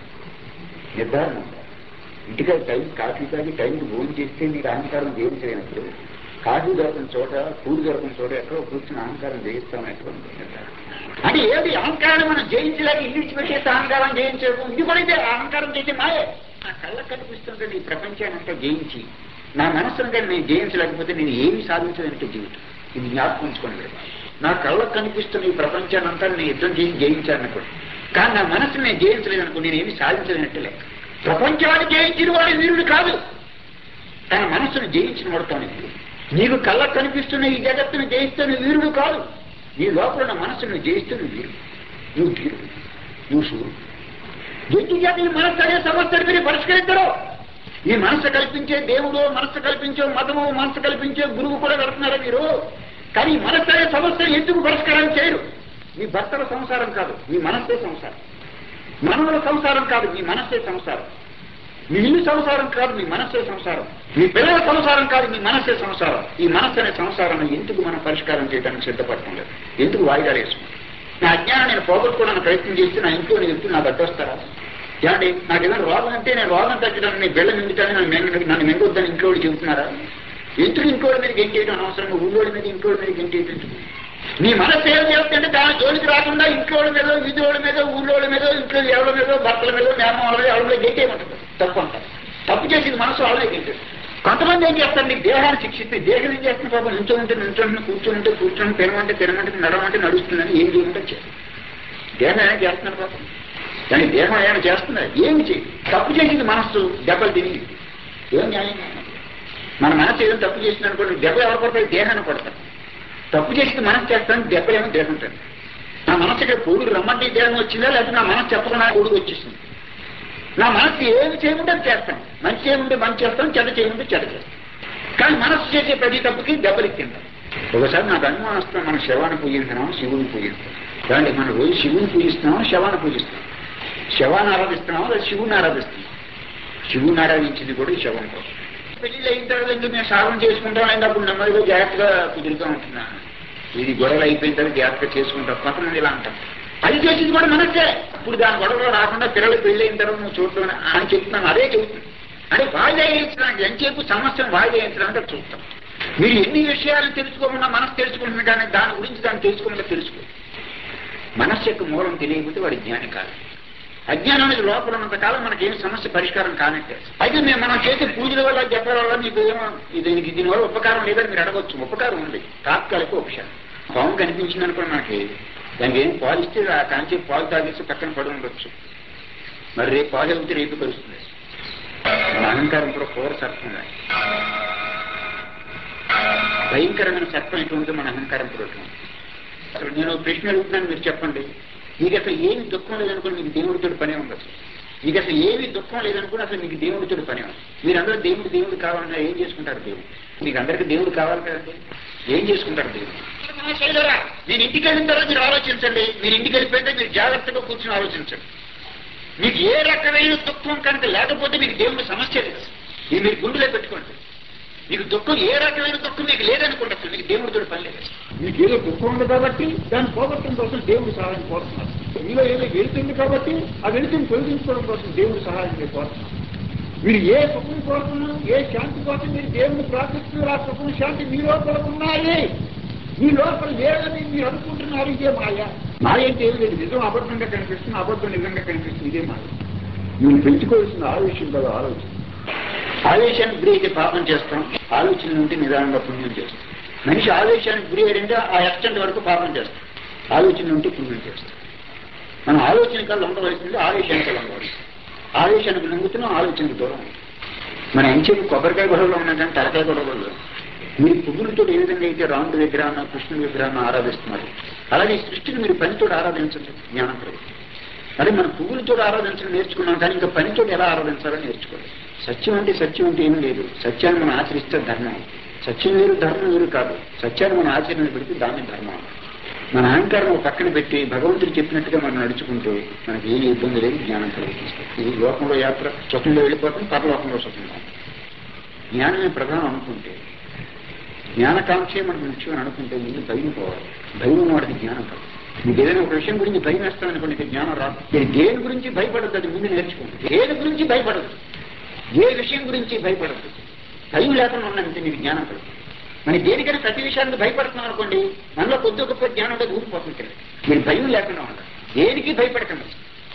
నిర్ధారణ ఉందా ఇంటికాడ టైం కాఫీ తాగి టైంకి భోజనం చేస్తే నీకు అహంకారం జయించలేనప్పుడు కాఫీ దొరకని చోట పూలు దొరకని చోట ఎక్కడో కూర్చుని అహంకారం జయిస్తామని ఎక్కడ ఉంది నిర్ధారణ అంటే ఏది అహంకారాన్ని మనం జయించలేక ఇల్లు విడిచిపెట్టేస్తే అహంకారం జయించలేదు ఇది కూడా ఇదే అహంకారం చేసే మాయే నా కళ్ళకు కనిపిస్తుంటే ఈ ప్రపంచాన్ని అంతా జయించి నా మనస్సును కానీ నేను జయించలేకపోతే నేను ఏమి సాధించలేనట్టు జీవితం ఇది జ్ఞాపకం ఉంచుకోండి మీరు. నా కళ్ళకు కనిపిస్తున్న ఈ ప్రపంచాన్ని అంతా నేను యుద్ధం చేసి జయించాలనుకోండి కానీ నా మనసును నేను జయించలేదనుకో నేను ఏమి సాధించలేనట్టు లెక్క ప్రపంచాన్ని జయించిన వాడు వీరుడు కాదు తన మనస్సును జయించిన వాడు తాను వీరుడు నీకు కళ్ళకు కనిపిస్తున్న ఈ జగత్తును జయిస్తున్న వీరుడు కాదు నీ లోపల ఉన్న మనస్సును జయిస్తున్న వీరుడు నువ్వు వీరుడు నువ్వు సూర్యుడు ఎందుకు చేత ఈ మనస్సు అనే సమస్యను మీరు పరిష్కరిద్దరు ఈ మనస్సు కల్పించే దేవుడు మనస్సు కల్పించే మతము మనస్సు కల్పించే గురువు కూడా పెడుతున్నారా మీరు కానీ ఈ మనస్సు అనే సమస్యను ఎందుకు పరిష్కారం చేయరు మీ భర్తల సంసారం కాదు మీ మనస్సే సంసారం మనవుల సంసారం కాదు మీ మనస్సే సంసారం మీ ఇల్లు సంసారం కాదు మీ మనస్సే సంసారం మీ పిల్లల సంసారం కాదు మీ మనస్సే సంసారం ఈ మనస్సు అనే సంసారాన్ని ఎందుకు మనం పరిష్కారం చేయడానికి సిద్ధపడటం లేదు ఎందుకు వాయిదాలు వేసుకుంటాం నా అజ్ఞానం నేను పోగొట్టుకోవడానికి ప్రయత్నం చేస్తే నా ఇంట్లో నేను వ్యక్తి నాకు అడ్డొస్తారా ఏమండి నాకు ఏదైనా రోగం అంటే నేను రోగం తగ్గడానికి నీ బిళ్ళ మింగుతాను నన్ను మెంగ నన్ను మెంగొద్దని ఇంట్లో వాళ్ళు చెబుతున్నారా ఎందుకు ఇంట్లో మీద గెంటేయడం అనవసరంగా ఊళ్ళో మీద ఇంట్లో మీద గెంటేయడం ఎందుకు? నీ మనసు ఏం చేస్తుంటే దాని జోలికి రాకుండా ఇంట్లో మీద వీధుల మీద ఊళ్ళో మీద ఇంట్లో ఎవరి మీద భర్తల మీద నేమం మీద ఎవరి మీద గెంటేయమంటారు తప్పు అంటారు తప్పు చేసింది మనసు వాళ్ళే గెంటారు కొంతమంది ఏం చేస్తారు నీ దేహాన్ని శిక్షిస్తే దేహం ఏం చేస్తుంది పాపం నించోంటే నించోంటే కూర్చోంటే కూర్చొని తినమంటే తినమంటే నడమంటే నడుస్తుందని ఏం చేయమంటే చేయాలి దేహం ఏమైనా చేస్తున్నారు పాపం కానీ దేహం ఏమైనా చేస్తున్నారు ఏమి చేయి తప్పు చేసింది మనస్సు దెబ్బలు తిని ఏం న్యాయం మన మనసు ఏదో తప్పు చేసింది అనుకోండి దెబ్బ ఎవరు పడతాయి దేహాన్ని పడతారు తప్పు చేసింది మనసు చేస్తాను దెబ్బ ఏమో దేహం ఉంటుంది నా మనసు ఇక్కడ కోడుకు రమ్మంటే ఈ దేహం వచ్చిందా లేకపోతే నా మనసు చెప్పకుండా కోడుకు వచ్చేసింది నా మనసు ఏమి చేయమంటే అది చేస్తాను మంచి చేయమంటే మంచి చేస్తాను చెడ్డ చేయమంటే చెడ్డ చేస్తాను కానీ మనసు చేసే ప్రతి తప్పుకి దెబ్బలు తింటాం ఒకసారి నాకు అనుమానం వస్తాం మనం శవాన్ని పూజిస్తున్నాం శివుని పూజిస్తాం కానీ మనం రోజు శివుని పూజిస్తున్నాం శవాన్ని పూజిస్తాం శవాన్ని ఆరాధిస్తున్నాం లేదా శివుని ఆరాధిస్తున్నాం శివుని ఆరాధించింది కూడా ఈ శవం కోసం పెళ్లి అయిన తర్వాత ఎందుకు మేము సాగం చేసుకుంటాం అయినప్పుడు నెమ్మదిగా జాగ్రత్తగా కుదురుతూ ఉంటున్నాను ఇది గొడవలు అయిపోయిన తర్వాత జాగ్రత్తగా చేసుకుంటాం కొంతమంది ఇలా అంటాం అది చేసింది కూడా మనసే ఇప్పుడు దాని గొడవలో రాకుండా పిల్లలు పెళ్లి అయిన తర్వాత నువ్వు చూడటం అని చెప్తున్నాను అదే చెబుతుంది అంటే వాయిదా వేయించడానికి ఎంతసేపు సమస్యను వాయిదా వేయించడానికి చూస్తాం మీరు ఎన్ని విషయాలు తెలుసుకోకుండా మనసు తెలుసుకుంటుంది కానీ దాని గురించి దాన్ని తెలుసుకోకుండా తెలుసుకో మనస్సు యొక్క మూలం తెలియకపోతే వాడి జ్ఞాని కాదు అజ్ఞానం అనేది లోపల ఉన్నంత కాలం మనకి ఏం సమస్య పరిష్కారం కానట్టే అయితే మేము మనం చేసే పూజల వల్ల చెప్పడం వల్ల మీకు ఏమో దీనికి దీనివల్ల ఉపకారం లేదని మీరు అడగవచ్చు ఉపకారం ఉంది తాత్కాలిక ఉపశారం పాము కనిపించింది అనుకోండి మనకి దానికి ఏం పాలు ఇస్తే ఆ కాంచి పాలు తాగేసి పక్కన పడి ఉండొచ్చు మరి రేపు పాలవుతే రేపు కలుస్తుంది మన అహంకారం కూడా కూర సర్పంగా భయంకరమైన సర్పం ఎటువంటి మన అహంకారం కూడా ఎటువంటి అసలు నేను ఒక ప్రశ్న అడుగుతున్నాను మీరు చెప్పండి మీకు అసలు ఏమి దుఃఖం లేదనుకోండి మీకు దేవుడితో పనే ఉంది అసలు మీకు అసలు ఏమి దుఃఖం లేదనుకోండి అసలు మీకు దేవుడితో పనే ఉంది మీరందరూ దేవుడు దేవుడు కావాలన్నా ఏం చేసుకుంటారు దేవుడు మీకు అందరికి దేవుడు కావాలి కదండి ఏం చేసుకుంటారు దేవుడు మహాశైలరా, నేను ఇంటికి వెళ్ళిన తర్వాత మీరు ఆలోచించండి మీరు ఇంటికి వెళ్ళిపోతే మీరు జాగ్రత్తగా కూర్చొని ఆలోచించండి మీకు ఏ రకమైన దుఃఖం కనుక లేకపోతే మీకు దేవుడి సమస్య లేదు ఇది మీరు గుండెలో పెట్టుకోండి మీకు దుఃఖం ఏ రకమైన దుఃఖం మీకు లేదనుకోండి అసలు మీకు దేవుడితో పని లేదు మీకు ఏదో దుఃఖం ఉంది కాబట్టి దాన్ని పోగొట్టడం కోసం దేవుడు సహాయం కోరుతున్నారు మీలో ఏదో వెళ్తుంది కాబట్టి ఆ వెళుతుని తొలగించుకోవడం కోసం దేవుడు సహాయం మీరు కోరుతున్నారు మీరు ఏ సుఖం కోరుతున్నారు ఏ శాంతి కోసం మీరు దేవుని ప్రార్థిస్తున్నారు ఆ సుఖం శాంతి మీ లోపల ఉన్నాయి మీ లోపల లేదని మీరు అనుకుంటున్నారు ఇదే మాయ మాయ అంటే ఏమి లేదు నిజం అబద్ధంగా కనిపిస్తుంది అబద్ధం నిజంగా కనిపిస్తుంది ఇదే మాయ మీరు పెంచుకోవాల్సిన ఆలోచన కదా ఆలోచన ఆవేశానికి గురి అయితే పాపం చేస్తాం ఆలోచన నుండి నిదానంగా పుణ్యం చేస్తాం మనిషి ఆవేశానికి గురి అయ్యాడంటే ఆ ఎక్స్టెంట్ వరకు పాపం చేస్తాం ఆలోచన నుండి పుణ్యం చేస్తాం మనం ఆలోచన కల్లా ఉండవలసింది ఆవేశానికి ఉండవలసింది ఆవేశానికి లొంగుతున్నాం ఆలోచనకు దూరం అవుతాం. మన ఎంచేపు కొబ్బరికాయ గొడవలో ఉన్నా కానీ తలకాయ గొడవలో మీరు పువ్వులతో ఏ విధంగా అయితే రాముడి విగ్రహాన్ని కృష్ణుడి విగ్రహాన్ని ఆరాధిస్తున్నారు అలాగే ఈ సృష్టిని మీరు పనితో ఆరాధించండి జ్ఞానం కలిగి అదే మనం పువ్వులతో ఆరాధించడం నేర్చుకున్నాం కానీ ఇంకా పనితో ఎలా ఆరాధించాలో నేర్చుకోవాలి సత్యం అంటే సత్యం అంటే ఏం లేదు సత్యాన్ని మనం ఆచరిస్తే ధర్మం సత్యం వేరు ధర్మం వేరు కాదు సత్యాన్ని మనం ఆచరణ పెడితే దాన్ని ధర్మం మన అహంకారం ఒక పక్కన పెట్టి భగవంతుడు చెప్పినట్టుగా మనం నడుచుకుంటే మనకి ఏమి ఇబ్బంది లేదు జ్ఞానం కలుగుతుంది ఈ లోకంలో యాత్ర స్వతంలో వెళ్ళిపోతాం పరలోకంలో స్వతంగా జ్ఞానమే ప్రధానం అనుకుంటే జ్ఞానకాంక్షే మనకు ముఖ్యం అని అనుకుంటే ముందు భయం పోవాలి భయం వాడికి జ్ఞానం కాదు మీకు ఏదైనా ఒక విషయం గురించి భయం వేస్తామనుకోండి ఇక జ్ఞానం రాదు మీరు దేని గురించి భయపడద్దు అది ముందు నేర్చుకోండి దేని గురించి భయపడదు ఏ విషయం గురించి భయపడద్దు భయం లేకుండా ఉన్నంటే మీకు జ్ఞానం కలుగుతుంది మన దేనికైనా ప్రతి విషయానికి భయపడుతున్నాం అనుకోండి మనలో కొద్ది గొప్ప జ్ఞానం అనేది ఊరిపోతుంది కదా. మీరు భయం లేకుండా ఉండాలి దేనికి భయపడకండి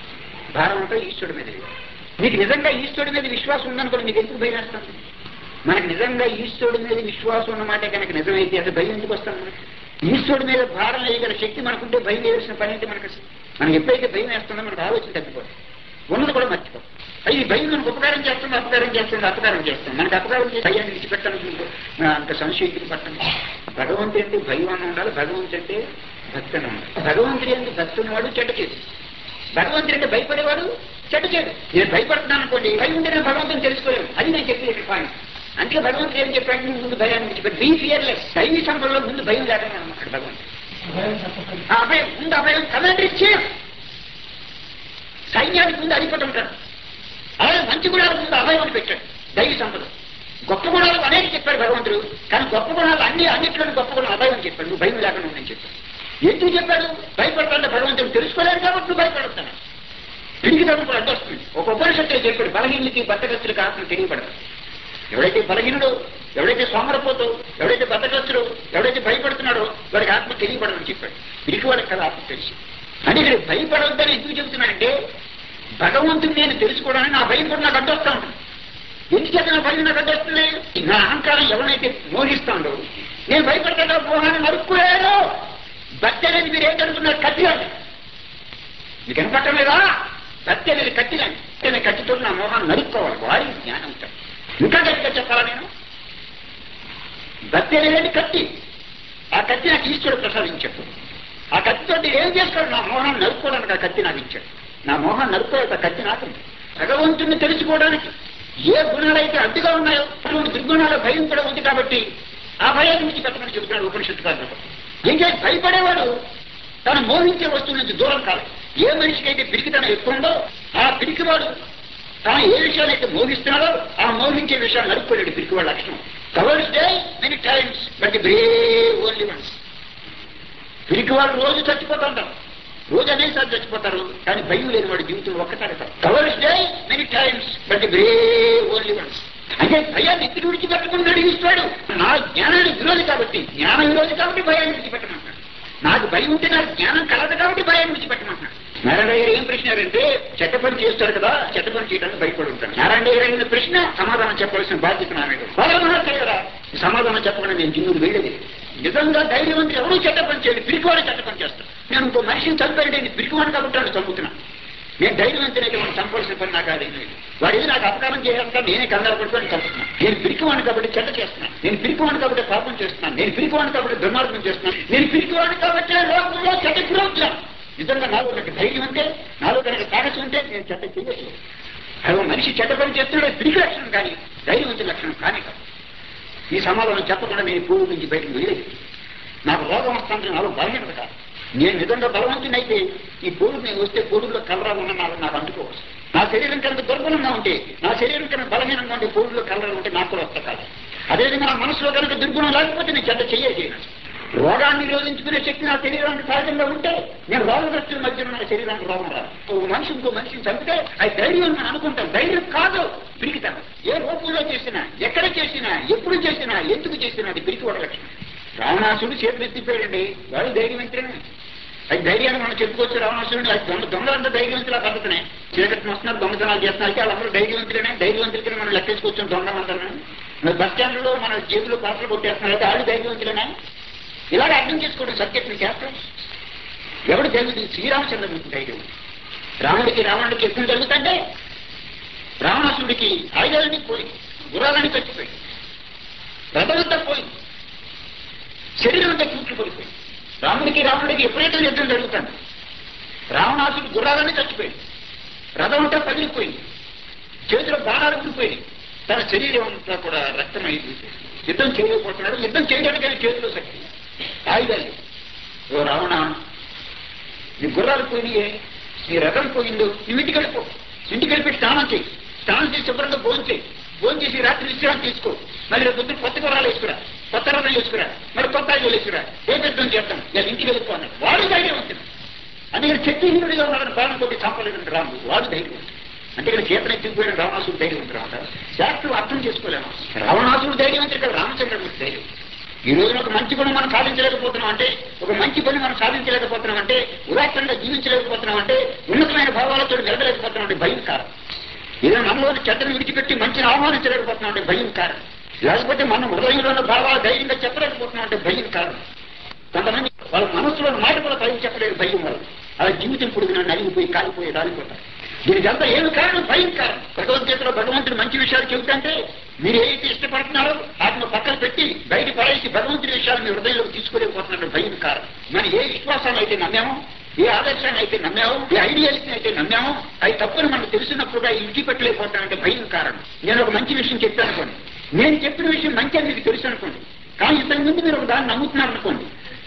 భారం అంతా ఈశ్వరుడి మీద వేయాలి. మీకు నిజంగా ఈశ్వరుడి మీద విశ్వాసం ఉందనుకోండి మీకు ఎందుకు భయం వేస్తాను మనకి నిజంగా ఈశ్వరుడి మీద విశ్వాసం ఉన్నమాట కనుక నిజమైతే అసలు భయం ఎందుకు వస్తాను మనకి ఈశ్వరుడి మీద భారం వేయగల శక్తి మనకుంటే భయం వేయాల్సిన పని ఏంటి మనకు అసలు? మనం ఎప్పుడైతే భయం వేస్తుందో మనకు ఆలోచన తగ్గిపోతుంది ఉన్నది కూడా మర్చిపోతాం అది ఈ భయం మనకు ఉపకారం చేస్తుంది అపకారం చేస్తుంది అపకారం చేస్తుంది మనకు అపకారం చేసి భయాన్ని విడిచిపెట్టాలని అంత సంశయం పట్టండి భగవంతుడి అంటే భయం అని ఉండాలి భగవంతుడి అంటే భక్తి అని ఉండాలి భగవంతుడి అంటే భక్తి ఉన్నవాడు చెడ్డ చేసి భగవంతుడి అంటే భయపడేవాడు చెడ్డ చేయడు నేను భయపడుతున్నాను అనుకోండి భయం ఉంటే నేను భగవంతుని తెలుసుకోలేము అది నేను చెప్పేది పాయింట్ అందుకే భగవంతుడు ఏం చెప్పాడు నువ్వు ముందు భయాన్ని విడిచిపెట్టి బీ ఫియర్లెస్ దైవీ సంపదలో ముందు భయం లేకుండా అన్నమాట భగవంతుడు ఆ అభయం ముందు అభయం కమాండర్ ఇచ్చేయం సైన్యానికి ముందు అధిపతి ఉంటాడు అలాగే మంచి గుణాల ముందు అభయం అని పెట్టాడు దైవీ సంపద గొప్ప గుణాలు అనేక చెప్పాడు భగవంతుడు కానీ గొప్ప గుణాలు అన్ని అన్నింటిలోని గొప్ప గుణం అభయం అని చెప్పాడు నువ్వు భయం లేకుండా ఉండని చెప్పాడు ఎందుకు చెప్పాడు భయపడతాడు భగవంతుడు తెలుసుకోలేడు కాబట్టి నువ్వు భయపడుతున్నావు పిడికి తగ్గుడు అడ్డొస్తుంది ఒక ఉపనిషత్తులు చెప్పాడు బలహీనులకి బద్దగస్తుడికి ఆత్మ తెలియబడదు ఎవడైతే బలహీనుడు ఎవడైతే సోమరపోతూ ఎవడైతే బద్దగస్తుడు ఎవడైతే భయపడుతున్నాడో వాడికి ఆత్మ తెలియబడదని చెప్పాడు పిరికి వాడికి కదా ఆత్మ తెలిసి అంటే ఇక్కడ భయపడవద్దని ఎందుకు చెబుతున్నాడంటే భగవంతుని నేను తెలుసుకోవడానికి నా భయం కూడా నాకు అడ్డొస్తా ఉంటుంది ఎందుచేత నా భయం నాకు అడ్డొస్తుంది నా అహంకారం ఎవరైతే మోహిస్తాడో నేను భయపడతా మోహాన్ని నరుక్కులేను భక్తి అనేది మీరు ఏం జరుగుతున్నారు కత్తిలాంటి మీకు కనపడటం లేదా భక్తి అనేది కత్తిలాంటి నేను కత్తితో నా మోహాన్ని నరుక్కోవాలి వారి జ్ఞానం ఉంటుంది ఇంకా గట్టిగా చెప్పాలా నేను భక్తి అనేది కత్తి ఆ కత్తి నాకు ఈశ్వరుడు ప్రసాదించాడు ఆ కత్తితో ఏం చేస్తాడు నా మోహాన్ని నరుక్కోవడానికి ఆ కత్తి నాకు ఇచ్చాడు నా మోహాన్ని నరుక్కోవడానికి ఆ కత్తి నాకు ఉంది. భగవంతుణ్ణి తెలుసుకోవడానికి ఏ గుణాలైతే అడ్డుగా ఉన్నాయో అటువంటి దుర్గుణాల భయం కూడా ఉంది కాబట్టి ఆ భయాన్ని నుంచి పెట్టమని చెబుతున్నాడు ఉపనిషత్తు కాదు ఇంకా భయపడేవాడు తను మోహించే వస్తువు నుంచి దూరం కాదు ఏ మనిషికి అయితే పిరికితనం ఎక్కువ ఉందో ఆ పిరికివాడు తాను ఏ విషయాలైతే మోహిస్తున్నాడో ఆ మోహించే విషయాలు నరుక్కోలేడు పిరికివాడు లక్షణం cowards die many times but brave only once పిరికివాడు రోజు చచ్చిపోతుంటారు రోజు అనేసారి చచ్చిపోతారు కానీ భయం లేని వాడి జీవితం ఒక్కసారి cowards die many times but brave only once అంటే భయాన్ని ఎత్తి విడిచిపెట్టకుండా ఇస్తాడు నా జ్ఞానానికి విరోధి కాబట్టి జ్ఞాన విరోధి కాబట్టి భయాన్ని విడిచిపెట్టమంటాడు నాకు భయం ఉంటే నాకు జ్ఞానం కలదు కాబట్టి భయాన్ని విడిచిపెట్టమంటున్నాడు నారాయణ గారు ఏం ప్రశ్న అంటే చెడ్డ పని చేస్తారు కదా చెడ్డ పని చేయడానికి భయపడి ఉంటాడు నారాయణ గారు అడిగిన ప్రశ్న సమాధానం చెప్పవలసిన బాధ్యత నా మీద బాగా కదా సమాధానం చెప్పకుండా నేను జిన్నుడు వెళ్ళేది నిజంగా ధైర్యవంతులు ఎవరూ చెడ్డ పని చేయాలి పిరికివాడు చెడ్డ పని చేస్తాడు నేను ఇంకో మనిషిని చంపాడు నేను పిరికివాడు కాబట్టి వాడిని చంపుతున్నాను నేను ధైర్యవంతునైతే మనం చంపవలసిన పని నాకు అది లేదు వాడు ఏది నాకు అపకారం చేసేస్తాను నేనే కంగారు పడుకొని చంపుతున్నాను నేను పిరికివాడిని కాబట్టి చెడ్డ చేస్తున్నాను నేను పిరికివాడిని కాబట్టి పాపం చేస్తున్నాను నేను పిరికివాడిని కాబట్టి దుర్మార్గం చేస్తున్నాను నేను పిరికివాడిని కాబట్టి లోకంలో చెడ్డ గురవుతున్నాను నిజంగా నాలో కనుక ధైర్యం ఉంటే నాలో కనుక సాహసం ఉంటే నేను చెడ్డ చేయట్లేదు అది మనిషి చెడ్డ పని చేస్తున్నాడు పిరికి లక్షణం కానీ ధైర్యవంతుల లక్షణం కానీ కాదు ఈ సమాధానం చెప్పకుండా నేను పూర్వం నుంచి బయటకు వెళ్ళేది నాకు రోగం వస్తానికి నాలో బలహీనత కాదు నేను నిజంగా బలవంతుని అయితే ఈ పూర్వు నేను వస్తే పూర్వులో కలరా ఉన్న నాకు నాకు అంటుకోవచ్చు నా శరీరం కనుక దుర్బలంగా ఉంటే నా శరీరం కనుక బలహీనంగా ఉంటే పూర్వులో కలరా ఉంటే నాకు కూడా వస్తా కాదు అదేవిధంగా నా మనసులో కనుక దుర్గుణం లేకపోతే నేను చెడ్డ చెయ్యే రోగాన్ని నిరోధించుకునే శక్తి నా శరీరానికి సహజంగా ఉంటే నేను రోగగ్రస్తుల మధ్య నా శరీరానికి రోగం రాదు ఓ మనిషి ఇంకో మనిషిని చంపితే అది ధైర్యం అని అనుకుంటాను ధైర్యం కాదు పిరికితాను ఏ రూపంలో చేసినా ఎక్కడ చేసినా ఎప్పుడు చేసినా ఎందుకు చేసినా అది పిరికి ఒక లక్షణం రావణాసుడు చేతులు ఎత్తిపోయాడండి వాడు ధైర్యవంతుడే అది ధైర్యాన్ని మనం చెప్పుకోవచ్చు రావణాసురుడు అది దొంగ దొంగలంతా ధైర్యవంతుల పద్ధతినే చీకటి వస్తున్నారు దొంగతనాలు చేస్తున్నారు వాళ్ళందరూ ధైర్యవంతులనే ధైర్యవంతులకి మనం లెక్కేసుకోవచ్చు దొంగలందరూ మరి బస్ స్టాండ్లో మన చేతులు పాత్రలు కొట్టేస్తున్నారు అయితే వాళ్ళు ధైర్యవంతులనే ఇలాగ అర్థం చేసుకోవడం సబ్జెక్ట్ని చేస్తాం ఎవడు ధైర్యం శ్రీరామచంద్రుడికి ధైర్యం రాముడికి రావణుడికి యుద్ధం జరుగుతుంటే రావణాసుడికి ఆయుధాలని పోయి గుర్రాలని చచ్చిపోయి రథమంతా పోయి శరీరం అంతా కూర్చుపడిపోయింది రాముడికి రావణుడికి ఎప్పుడైతే యుద్ధం జరుగుతుంది రావణాసుడు గుర్రాలని చచ్చిపోయింది రథం అంతా పగిలిపోయింది చేతిలో బాణాలు ఊడిపోయి తన శరీరం అంతా కూడా రక్తమైంది యుద్ధం చేయకపోతున్నాడు యుద్ధం చేయడానికి ఆయన చేతిలో శక్తి ఆయుధాలు ఓ రావణ నీ గుర్రాలు పోయినాయే నీ రథం పోయిందో నీ ఇంటికి వెళ్ళిపో ఇంటికి వెళ్ళిపోయి స్నానం చేయి స్నానం చేసి శుభ్రంగా భోజనం చేయి భోజనం చేసి రాత్రి విశ్రాంతి తీసుకో మళ్ళీ రేపు పొద్దున్న కొత్త గుర్రాలు వేసుకురా కొత్త రథం వేసుకురా మరి కొత్త ఆయుధాలు వేసుకురా ఏ పెద్దం చేస్తాం నేను ఇంటికి వెళ్ళిపో అన్నాడు వాడు ధైర్యం వచ్చింది అందుకని శక్తిహీనుడిగా ఉన్నాడని ప్రాణం కొట్టి చంపలేదంటే రాము వాడు ధైర్యం అంటే ఇక్కడ చేతన ఎత్తిపోయిన రావణాసుడు ధైర్యం రావట శాస్త్రం అర్థం చేసుకోలేము రావణాసుడు ధైర్యం అంటే ఇక్కడ రామచంద్రుడికి ధైర్యం ఈ రోజున ఒక మంచి గుణం మనం సాధించలేకపోతున్నాం అంటే ఒక మంచి పని మనం సాధించలేకపోతున్నాం అంటే ఉదాత్తంగా జీవించలేకపోతున్నాం అంటే ఉన్నతమైన భావాలతో వెళ్ళలేకపోతున్నాం అంటే భయం కారణం ఏదైనా మనలోని చెడ్డను విడిచిపెట్టి మంచిని ఆహ్వానించలేకపోతున్నాం అంటే భయం కారణం లేకపోతే మన హృదయంలో ఉన్న భావాలు ధైర్యంగా చెప్పలేకపోతున్నాం అంటే భయం కారణం కొంతమంది వాళ్ళ మనసులో మాట కూడా పైకి చెప్పలేరు భయం వల్ల అలా జీవితం పొడిగిన నలిగిపోయి కాలిపోయి రాలిపోతారు దీనికి అంతా ఏమి కారణం భయం కారణం భగవద్గీతలో భగవంతుడు మంచి విషయాలు చెబుతుంటే మీరు ఏదైతే ఇష్టపడుతున్నారో వాటిని పక్కన పెట్టి బయట పడేసి భగవంతుడి విషయాలు మీ హృదయంలోకి తీసుకోలేకపోతున్నారు భయం కారణం మనం ఏ విశ్వాసాలు అయితే నమ్మామో ఏ ఆదర్శాన్ని అయితే నమ్మామో ఏ ఐడియాలజీ అయితే నమ్మామో అవి తప్పుని మనకు తెలిసినప్పుడు అవి విడిచిపెట్టలేకపోతానంటే భయం కారణం నేను ఒక మంచి విషయం చెప్పాను అనుకోండి నేను చెప్పిన విషయం మంచి అని మీకు తెలుసు అనుకోండి కానీ ఇంతకు ముందు మీరు ఒక దాన్ని నమ్ముతున్నారు అనుకోండి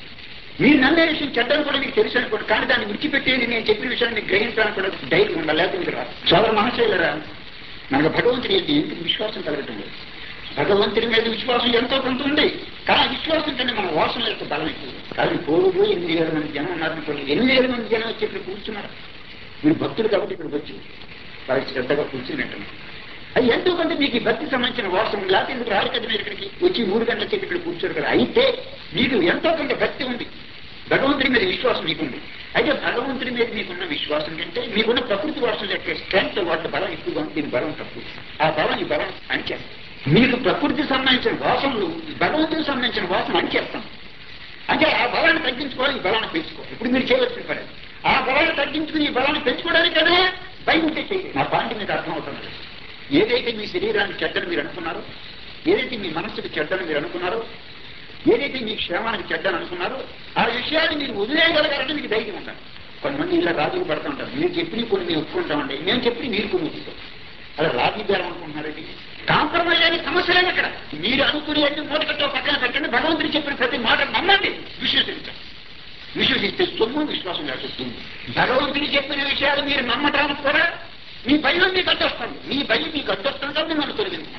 మీరు నమ్మే విషయం చెడ్డని కూడా మీకు తెలుసు అనుకోండి కానీ దాన్ని విడిచిపెట్టేది నేను చెప్పిన విషయాన్ని మీకు గ్రహించడానికి కూడా ధైర్యం ఉండాలి లేకపోతే మీకు రాదు సోదర మహాశైలరా మనకు భగవంతుడి ఏంటి ఎందుకు విశ్వాసం కలగటం లేదు భగవంతుడి మీద విశ్వాసం ఎంతో కొంత ఉంది కానీ ఆ విశ్వాసం కంటే మన వాసన యొక్క బలం ఎక్కువ కానీ పూర్వలు ఎనిమిది వేల మంది జనం ఉన్నారనుకోండి ఎనిమిది వేల మంది జనం వచ్చి ఇక్కడ కూర్చున్నారు మీరు భక్తులు కాబట్టి ఇక్కడికి వచ్చి వారికి శ్రద్ధగా కూర్చున్నట్టు అది ఎంతో కొంత మీకు ఈ భక్తి సంబంధించిన వాసన ఉంది. లేకపోతే ఎందుకు రారు కదా మీరు ఇక్కడికి వచ్చి మూడు గంటల చెప్పి ఇక్కడ కూర్చోరు కదా అయితే మీకు ఎంతో కొంత భక్తి ఉంది భగవంతుడి మీద విశ్వాసం మీకుంది అయితే భగవంతుడి మీద మీకున్న విశ్వాసం కంటే మీకున్న ప్రకృతి వాసన యొక్క స్ట్రెంత్ వాటి బలం ఎక్కువగా ఉంది దీని బలం తక్కువ ఆ బలం ఈ బలం అణిచేస్తాం మీకు ప్రకృతి సంబంధించిన వాసనలు ఈ భగవంతుడికి సంబంధించిన వాసన అణిచేస్తాం అంటే ఆ బలాన్ని తగ్గించుకోవాలి ఈ బలాన్ని పెంచుకోవాలి ఇప్పుడు మీరు చేయవలసిన పని ఆ బలాన్ని తగ్గించుకుని ఈ బలాన్ని పెంచుకోవడానికి కదా భయం ఉంటే చేయండి నా పాయింట్ మీకు అర్థం అవుతుంది ఏదైతే మీ శరీరానికి చెడ్డని మీరు అనుకున్నారో ఏదైతే మీ మనస్సుకి చెడ్డని మీరు అనుకున్నారో ఏదైతే మీ క్షేమానికి చెడ్డని అనుకున్నారో ఆ విషయాన్ని మీరు వదిలేయగలగాలంటే మీకు ధైర్యం ఉండాలి కొంతమంది ఇలా రాజులు పడుతూ ఉంటారు మీరు చెప్పిన కొన్ని మేము ఒప్పుకుంటామండి మేము చెప్పి మీరు కొన్ని ఒప్పుతాం అలా రాజీ బేరం అనుకుంటున్నారండి కాంప్రమైజ్ అనే సమస్య లేదు అక్కడ మీరు అనుకునేది మూటకట్టో పక్కన పెట్టండి భగవంతుడు చెప్పిన ప్రతి మాట నమ్మండి విశ్వసించండి విశ్వసిస్తే సొమ్ము విశ్వాసం లేకపోతుంది భగవంతుడు చెప్పిన విషయాలు మీరు నమ్మటానికి కూడా మీ భయం మీకు అడ్డొస్తుంది మీ భయం మీకు అడ్డొస్తుంది కాబట్టి మిమ్మల్ని తొలగించాలి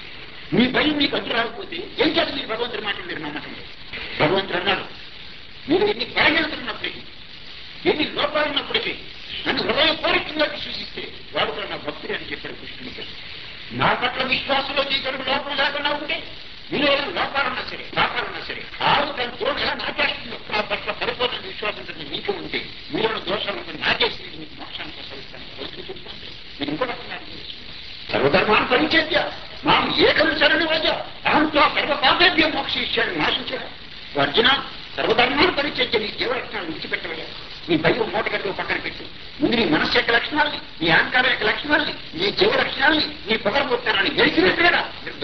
మీ భయం మీకు అడ్డు రాకపోతే ఏం చేయాలి మీరు భగవంతుడి మాట మీరు నమ్మటం లేదు. భగవంతుడు అన్నాడు మీరు ఎన్ని పరగెలుతున్నప్పటికీ ఎన్ని లోపాలు ఉన్నప్పటికీ నన్ను హృదయపూర్వకంగా విశ్వసిస్తే వాడు కూడా నా భక్తుడు అని చెప్పాడు కృష్ణుడికి నా పట్ల విశ్వాసంలో నీకు లోపం లేకుండా ఉంటే మీలో ఏదైనా లోపాలున్నా సరే పాపాలున్నా సరే ఆరు దాని తోడు ఎలా నాకేస్తుంది నా పట్ల పరిపూర్ణ విశ్వాసంతో మీకు ఉంటే మీలో దోషాలు ఉంటే నాకేసి మీకు మోక్షాన్ని ప్రసరిస్తాను భగవంతుడు చెప్తాను మీరు ఇంకో రకంగా సర్వధర్మాన్ని పరిచర్య మాం ఏకం శరణి వజ అహంతో సర్వ పాపేభ్యం మోక్షిష్యాన్ని నాశించారు అర్జున సర్వధర్మాన్ని పరిచర్య నీ జీవరత్నాలు విడిచిపెట్టవయ్యా నీ భయం మూటగట్టు పక్కన పెట్టు ముందు నీ మనస్సు యొక్క లక్షణాలని నీ అహంకారం యొక్క లక్షణాలని నీ జీవ లక్షణాలని నీ పొగరబోతానని వెలిసినట్టుగా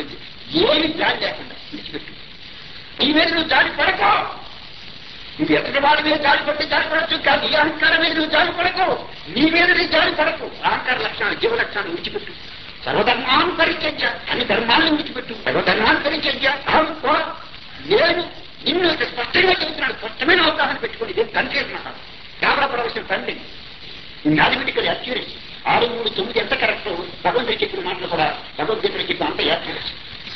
ఏమి జాలి లేకుండా విడిచిపెట్టు నీ మీద నువ్వు జాలి పడకో నువ్వు ఎక్కడి వాడి మీద జాలి పడితే జాలి పడచ్చు కాదు ఈ అహంకారం మీద నువ్వు జాలి పడకు నీ మీద నీ జాలి పడకు అహంకార లక్షణాలు జీవ లక్షణాలు విడిచిపెట్టు సర్వధర్మాన్ని పరిచర్య అన్ని ధర్మాలను విడిచిపెట్టు సర్వధర్మాన్ని పరిచర్య అహం త్వ నేను నిన్ను ఇక్కడ స్పష్టంగా చెబుతున్నాడు స్పష్టమైన అవగాహన పెట్టుకుని ఇది తండ్రి మాట గాబరా పడవలసిన తండ్రి మ్యాథమెటికల్ యాక్యురసీ ఆరు మూడు తొమ్మిది ఎంత కరెక్ట్ భగవంతుడు చెప్పిన మాటలు కూడా భగవద్గీతలో చెప్పిన అంత యాక్యురసీ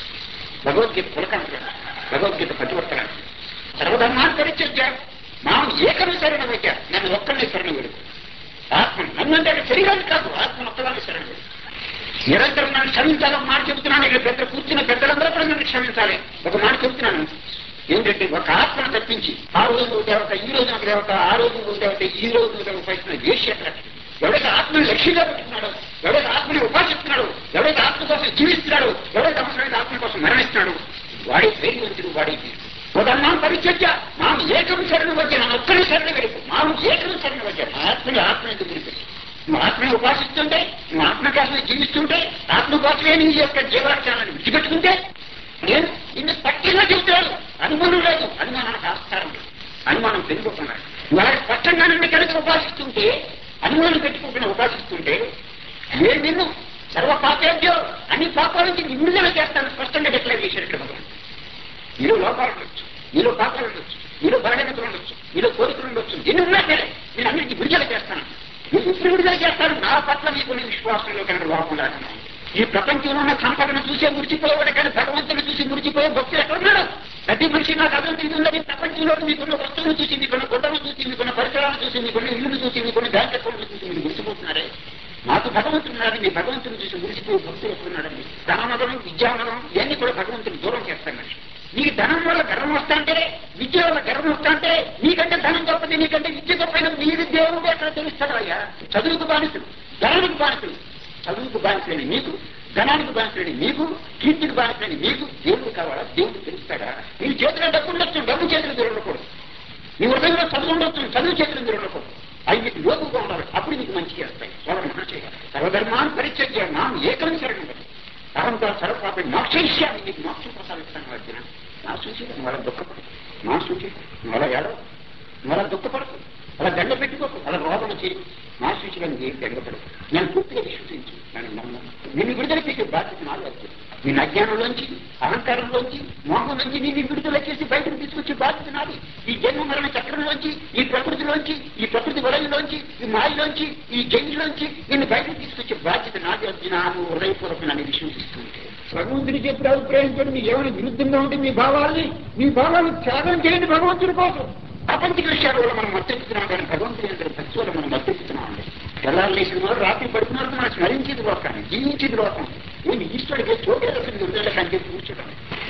భగవద్గీత పులకంట భగవద్గీత ప్రతివర్తన సర్వధర్మాన్ని పరిచర్య మనం ఏకమే శరణం వచ్చా నన్ను ఒక్కరిని శరణం వేడుకు ఆత్మ నన్ను అంటే శరీరాన్ని కాదు ఆత్మ ఒక్కదాన్ని శరణం వేడుకు నిరంతరం నన్ను క్షమించాలని మాట చెబుతున్నాను ఇక్కడ పెద్ద కూర్చున్న పెద్దలందరూ కూడా నన్ను క్షమించాలి ఒక మాట చెబుతున్నాను ఏంటంటే ఒక ఆత్మను తప్పించి ఆ రోజు నువ్వు దేవత ఈ రోజు నాకు దేవత ఆ రోజు నువ్వు దేవత ఈ రోజు నువ్వు దేవత పైన వేసి ఎక్కడ ఎవడైతే ఆత్మని లక్ష్యంగా పెట్టుకున్నాడో ఎవడైతే ఆత్మని ఉపాసిస్తున్నాడు ఎవడైతే ఆత్మ కోసం జీవిస్తున్నాడు ఎవడైతే అవసరమైన ఆత్మ కోసం మరణిస్తున్నాడు వాడే ధైర్యవంతుడు వాడే వీరుడు. ఉదన్నాం పరిచర్య మాం ఏకం శరణ వచ్చే నన్ను ఒక్కరి శరణ వెడుపు మాం ఏకం శరణ వచ్చే మా ఆత్మని ఆత్మ ఎందుకు విడిపెట్టు నువ్వు ఆత్మని ఉపాసిస్తుంటే నువ్వు ఆత్మ కోసమే జీవిస్తుంటే ఆత్మ కోసమే నీ యొక్క జీవలక్షణాలను విడిచిపెట్టుకుంటే నేను ఇన్ని స్పష్టంగా చెబుతున్నాను అనుమానం లేదు అనుమానానికి ఆస్కారం లేదు అనుమానం పెరిగిపోతున్నాడు నువ్వు అలాగే స్పష్టంగా నన్ను కనుక ఉపాసిస్తుంటే అనుమానం పెట్టుకుంటున్న ఉపాసిస్తుంటే నేను నిన్ను సర్వ పాపేద్యో అన్ని పాపాల నుంచి విడుదల చేస్తాను స్పష్టంగా డిక్లేర్ చేశారు ఇక్కడ భగవాన్ మీలో లోపాలు ఉండొచ్చు మీలో పాపాలు ఉండొచ్చు మీలో బలహీనతలు ఉండొచ్చు మీలో కోరికలు ఉండొచ్చు ఎన్ని ఉన్నా సరే నేను అన్నింటికి విడుదల చేస్తాను నేను ఎప్పుడు విడుదల చేస్తాను నా పట్ల మీకు విశ్వాసంలో కనుక లోపం లేకుండా ఈ ప్రపంచంలో ఉన్న సంపదను చూసే మురిచిపోయేవాడు కానీ భగవంతుని చూసి మురిచిపోయే భక్తులు ఎక్కడున్నాడు ప్రతి మనిషి నాకు అభివృద్ధి ఉందని ప్రపంచంలో మీకున్న వస్తువులు చూసి మీకున్న గుడ్డలు చూసి మీకున్న పరిసరాలు చూసి మీకున్న ఇల్లు చూసి మీకున్న బ్యాంక్ అకౌంట్లు చూసి మీరు మురిసిపోతున్నారే నాకు భగవంతుడు ఉన్నాడు మీ భగవంతుని చూసి మురిసిపోయే భక్తులు ఎక్కడున్నాడండి ధనమదనం విద్యామదనం ఇవన్నీ కూడా భగవంతుని దూరం చేస్తాను మనిషి నీకు ధనం వల్ల గర్వం వస్తాంటే విద్య వల్ల గర్వం వస్తాంటే నీకంటే ధనం గొప్పది నీకంటే విద్య గొప్పది మీరు దేవుడు ఎక్కడ తెలుస్తాడు అయ్యా చదువుకు బానిసుడు ధనానికి బానిసుడు చదువుకు బానిసలేని నీకు ధనానికి బానిసలేని నీకు కీర్తికి బానిసలేని నీకు దేవుడు కావాలా దేవుడు తెలుస్తాడా నీ చేతిలో డబ్బు ఉండొచ్చు డబ్బు చేతులు ఉండకూడదు నీ హృదయంలో చదువు ఉండొచ్చు చదువు చేతులు ఉండకూడదు అవి మీకు లోపుగా ఉండాలి అప్పుడు మీకు మంచి చేస్తాయి సర్వధర్మ చేయాలి సర్వధర్మాన్ని పరిచయం నాం ఏకం శరణం అహంతో సర్వపాప మోక్షయిష్యాన్ని నీకు మోక్షం ప్రసాదిస్తాను వచ్చిన నా సూచి వాళ్ళ దుఃఖపడు నా సూచి వాళ్ళ ఏడవ వాళ్ళ దుఃఖపడదు అలా దండ పెట్టుకోకు అలా రోగం చేయి నా సూచిగా నీకు ఏం బెంగపడు నేను పూర్తిగా విశ్వసించి నన్ను నమ్ము నిన్ను విడుదల చేసే బాధ్యత నాది వచ్చింది నేను అజ్ఞానంలోంచి అహంకారంలోంచి మోహం నుంచి నిన్ను విడుదల చేసి బయటకు తీసుకొచ్చే బాధ్యత నాది ఈ జన్మ మరణ చక్రంలోంచి ఈ ప్రకృతిలోంచి ఈ ప్రకృతి వలయంలోంచి ఈ మాయలోంచి ఈ జైలులోంచి నిన్ను బయటకు తీసుకొచ్చే బాధ్యత నాది వచ్చిన నువ్వు హృదయపూర్వక నన్ను విశ్వసిస్తుంటే భగవంతుని చెప్పిన అభిప్రాయం కూడా మీకు ఏమైనా విరుద్ధంగా ఉంటే మీ భావాల్ని మీ భావాలు త్యాగం చేయండి భగవంతుడి కోసం ప్రపంచ విషయాల వల్ల మనం మద్దెత్తుతున్నాం కానీ భగవంతుని యొక్క భక్తి వల్ల మనం మద్దెత్తుతున్నాం అండి తెల్లారు లేచిన వారు రాత్రి పడుతున్నారు మనం స్మరించేది లోకాన్ని జీవించేది లోకం నేను ఈశ్వరుడికి చోటే అసలు విడుదల కంటే కూర్చోడం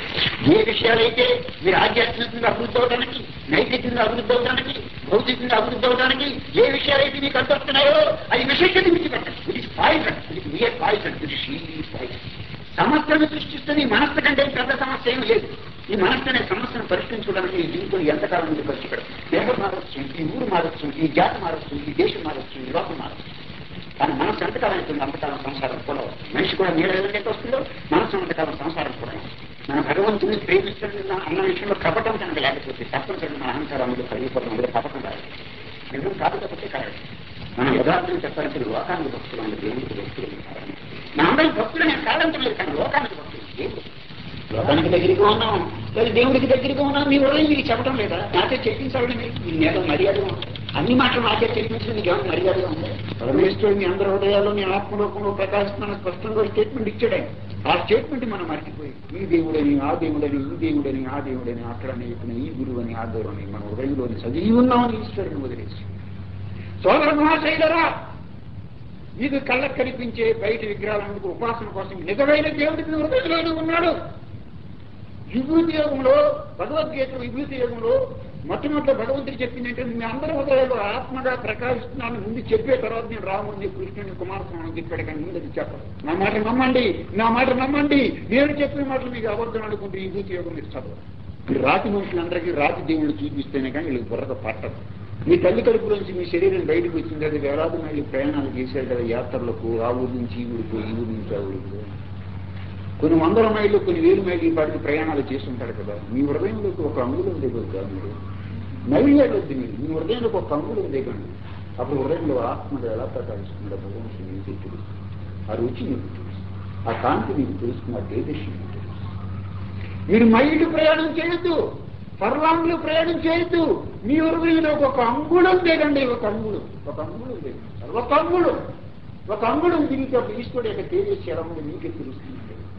ఏ విషయాలైతే మీరు ఆధ్యాత్మికంగా అభివృద్ధి అవడానికి నైతికంగా అభివృద్ధి అవడానికి భౌతికంగా అభివృద్ధి అవడానికి ఏ విషయాలైతే మీకు అడ్డొస్తున్నాయో అది విషయం విడిచిపెట్టండి ఇది పాయిజన్ ఇది మీరే పాయిజన్ ఇది షీ పాయిజన్ సమస్యను సృష్టిస్తుంది ఈ మనస్సు కంటే పెద్ద సమస్య ఏం లేదు ఈ మనస్సు అనే సమస్యను పరిష్కరించుకోవడానికి ఈ జీవితం ఎంతకాలం మీరు ఖర్చు పెడతాం దేహం మారచ్చు ఈ ఊరు మారచ్చు ఈ జాతి మారచ్చు ఈ దేశం మారచ్చు ఈ లోకం మారచ్చు కానీ మనసు ఎంతకాలం అవుతుంది అంతకాలం సంసారం కూడా మనిషి కూడా నీళ్ళ ఎంత వస్తుందో మనసు అంతకాలం సంసారం కూడా మన భగవంతుని ప్రేమిస్తున్న అన్న విషయంలో కపటం కనుక లేకపోతే తప్పనిసరిగా మన అహంకారంలో కలిగిపోవడం అందులో కపటం రాదు నిజం కాకపోతే కాదు మనం యథార్థం చెప్పాలంటే లోకానికి భక్తులు అంటే దేవుడికి భక్తులు కారణం మనందరం భక్తులు నేను కాదంటం లేదు కానీ లోకానికి భక్తులు దేవుడు లోకానికి దగ్గరగా ఉన్నాం లేదా దేవుడికి దగ్గరగా ఉన్నాం మీ హృదయం మీకు చెప్పడం లేదా నాకే చెప్పించాలని మీకు మీ నేల మర్యాద ఉంది అన్ని మాటలు నాకే చెప్పించడం మీకు ఏమైనా మర్యాదగా ఉంది పరమేశ్వరుడు మీ అందరి హృదయాల్లో మీ ఆత్మలోకంలో ప్రకాశిస్తున్న స్పష్టంగా స్టేట్మెంట్ ఇచ్చాడు ఆయన. ఆ స్టేట్మెంట్ మనం మర్చిపోయి ఈ దేవుడని ఆ దేవుడని ఈ దేవుడని ఆ దేవుడని అక్కడ చెప్పిన ఈ గురువు అని ఆ దేవుడు అని మన హృదయంలోని చదివి ఉన్నామని ఈశ్వరుని వదిలేసి సోదర మహాశైలరా ఇది కళ్ళకు కనిపించే బయట విగ్రహాలకు ఉపాసన కోసం నిజమైన దేవుడికి హృదయంలోనే ఉన్నాడు విభూతి యోగంలో భగవద్గీత విభూతి యోగంలో మొట్టమొదటి భగవంతుడు చెప్పిందంటే మీ అందరి హృదయాలు ఆత్మగా ప్రకాశిస్తున్నాను ముందు చెప్పే తర్వాత నేను రాముడిని కృష్ణుని కుమారస్వామిని చెప్పాడు కానీ ముందు అది చెప్పదు నా మాట నమ్మండి నా మాట నమ్మండి నేను చెప్పిన మాటలు మీకు అబద్ధం అనుకుంటే ఈ విభూతి యోగం మీరు చదవదు ఈ రాతి మనుషులందరికీ రాతి దేవుళ్ళు చూపిస్తేనే కానీ వీళ్ళకి బుర్రద పట్టదు మీ తల్లి కడుపులోంచి మీ శరీరం బయటకు వచ్చింది అది వేలాది మైళ్ళు ప్రయాణాలు చేశారు కదా యాత్రలకు ఆ ఊరి నుంచి ఈ ఊరికి ఈ ఊరి నుంచి ఆ ఊరికి కొన్ని వందల మైళ్ళు కొన్ని వేలు మైళ్ళు ఈ పాటికి ప్రయాణాలు చేస్తుంటారు కదా మీ హృదయంలోకి ఒక అంగుళం దిగదు కదా మీరు మైళ్ళు వెళ్ళొద్దు మీరు మీ హృదయంలోకి ఒక అంగుళం దిగండి అప్పుడు హృదయంలో ఆత్మలు ఎలా ప్రకాశిస్తుందో భగవంతుడు మీకు తెలుస్తుంది ఆ రుచి మీకు తెలుస్తుంది ఆ కాంతి మీకు తెలుస్తుంది ఆ తేజస్సు మీకు తెలుస్తుంది మీరు మైళ్ళు ప్రయాణం చేయొద్దు పర్వాంగులు ప్రయాణం చేయొద్దు మీ హృదయంలో ఒక అంగుళం దిగండి ఒక అంగుళం ఒక అంగుళం దిగండి ఒక అంగుళం ఒక అంగుళం దిగితే అప్పుడు ఈశ్వరుడు యొక్క తేజస్సు ఎలా ఉందో మీకే తెలుస్తుంది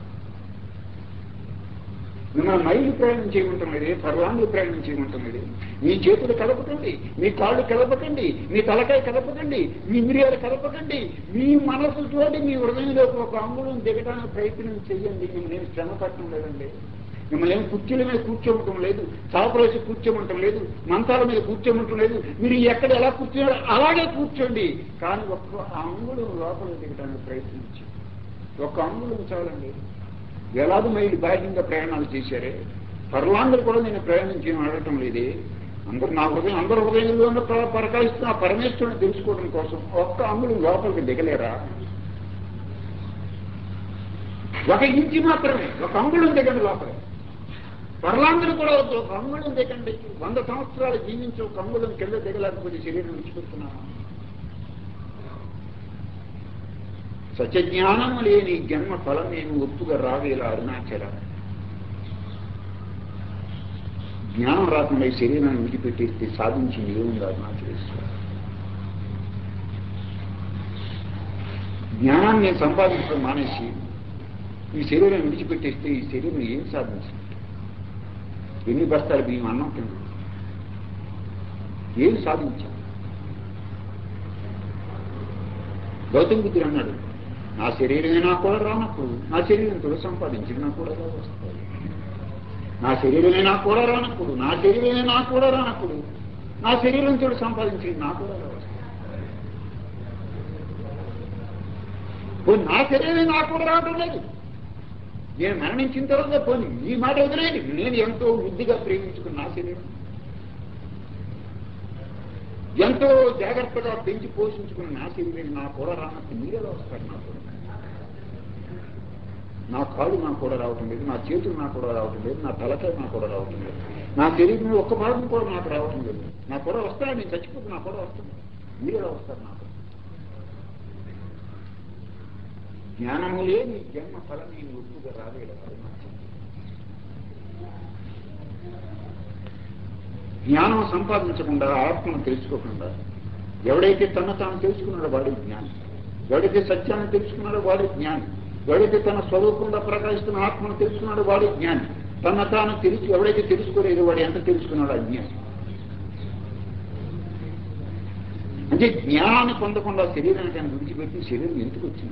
మిమ్మల్ని మైలు ప్రయాణం చేయమంటున్నది పర్వాంగులు ప్రయాణం చేయమంటున్నది మీ చేతులు కలపకండి మీ కాళ్ళు కలపకండి మీ తలకాయ కలపకండి మీ మిరియాలు కలపకండి మీ మనసుతోటి మీ హృదయంలోకి ఒక అంగుళం దిగడానికి ప్రయత్నం చెయ్యండి మిమ్మల్ని ఏం శ్రమ పట్టడం లేదండి మిమ్మల్ని ఏం కుర్చీల మీద కూర్చోమంటం లేదు చాపలేసి కూర్చోమంటం లేదు మంచాల మీద కూర్చోమంటం లేదు మీరు ఎక్కడ ఎలా కూర్చున్నారో అలాగే కూర్చోండి కానీ ఒక్క అంగుళం లోపల దిగడానికి ప్రయత్నించి ఒక్క అంగుళం చాలండి వేలాది మైలు బాహ్యంగా ప్రయాణాలు చేశారే పర్వాంగులు కూడా నేను ప్రయాణం చేయడం అడగటం లేదే అందరు నా హృదయం అందరి హృదయంలో పరకాయిస్తున్న పరమేశ్వరుని తెలుసుకోవడం కోసం ఒక్క అంగుళం లోపలికి దిగలేరా ఒక ఇంచి మాత్రమే ఒక అంగుళం దిగండి లోపల పర్లాంగులు కూడా వద్దు ఒక అంగుళం దిగండి వంద సంవత్సరాలు జీవించి ఒక అంగుళం కింద దిగలేకపోతే శరీరం విడిచిపెడుతున్నాను సత్యజ్ఞానము లేని జన్మ ఫలమేమి ఒప్పుగా రావేలా అరుణాచల జ్ఞానం రాకుండా ఈ శరీరాన్ని విడిచిపెట్టేస్తే సాధించింది ఏముంది అరుణాచలేశ్వర జ్ఞానాన్ని నేను సంపాదించడం మానేసి ఈ శరీరం విడిచిపెట్టేస్తే ఈ శరీరం ఏం సాధించింది ఎన్ని బస్తాలు బియ్యం అన్నం కింద ఏం సాధించాం గౌతమ్ బుద్ధుడు అన్నాడు నా శరీరమే నాకు కూడా రానప్పుడు నా శరీరంతో సంపాదించి నాకు కూడా ఎలా వస్తాయి నా శరీరమే నాకు కూడా రానప్పుడు నా శరీరమే నాకు కూడా రానప్పుడు నా శరీరంతో సంపాదించి నాకు కూడా ఎలా వస్తాయి పోనీ నా శరీరమే నాకు కూడా రావడం లేదు నేను మరణించిన తర్వాత పోనీ ఈ మాట వదిలేదు నేను ఎంతో బుద్ధిగా ప్రేమించుకున్న నా శరీరం ఎంతో జాగ్రత్తగా పెంచి పోషించుకుని నా శరీరం నా కూడా రానప్పుడు మీరేలా వస్తారు నా కూడా నా కాళ్ళు నాకు కూడా రావటం లేదు నా చేతులు నాకు కూడా రావటం లేదు నా తలకాయ నాకు కూడా రావటం లేదు నా శరీరంలో ఒక్క భాగం కూడా నాకు రావటం లేదు నా కూడా వస్తాను నేను చచ్చిపోతే నా కూడా వస్తుంది మీరేలా వస్తారు నాకు జ్ఞానము లేని జన్మ ఫలం నేను ఒప్పుగా రావేలా జ్ఞానం సంపాదించకుండా ఆత్మను తెలుసుకోకుండా ఎవడైతే తన తాను తెలుసుకున్నాడో వాడే జ్ఞాని ఎవడైతే సత్యాన్ని తెలుసుకున్నాడో వాడే జ్ఞాని ఎవడైతే తన స్వరూపంగా ప్రకాశిస్తున్న ఆత్మను తెలుసుకున్నాడో వాడే జ్ఞాని తన తాను తెలుసు ఎవడైతే తెలుసుకోలేదో వాడు ఎంత తెలుసుకున్నాడో అజ్ఞాని అంటే జ్ఞానాన్ని పొందకుండా శరీరానికి ఆయన విడిచిపెట్టి శరీరం ఎందుకు వచ్చింది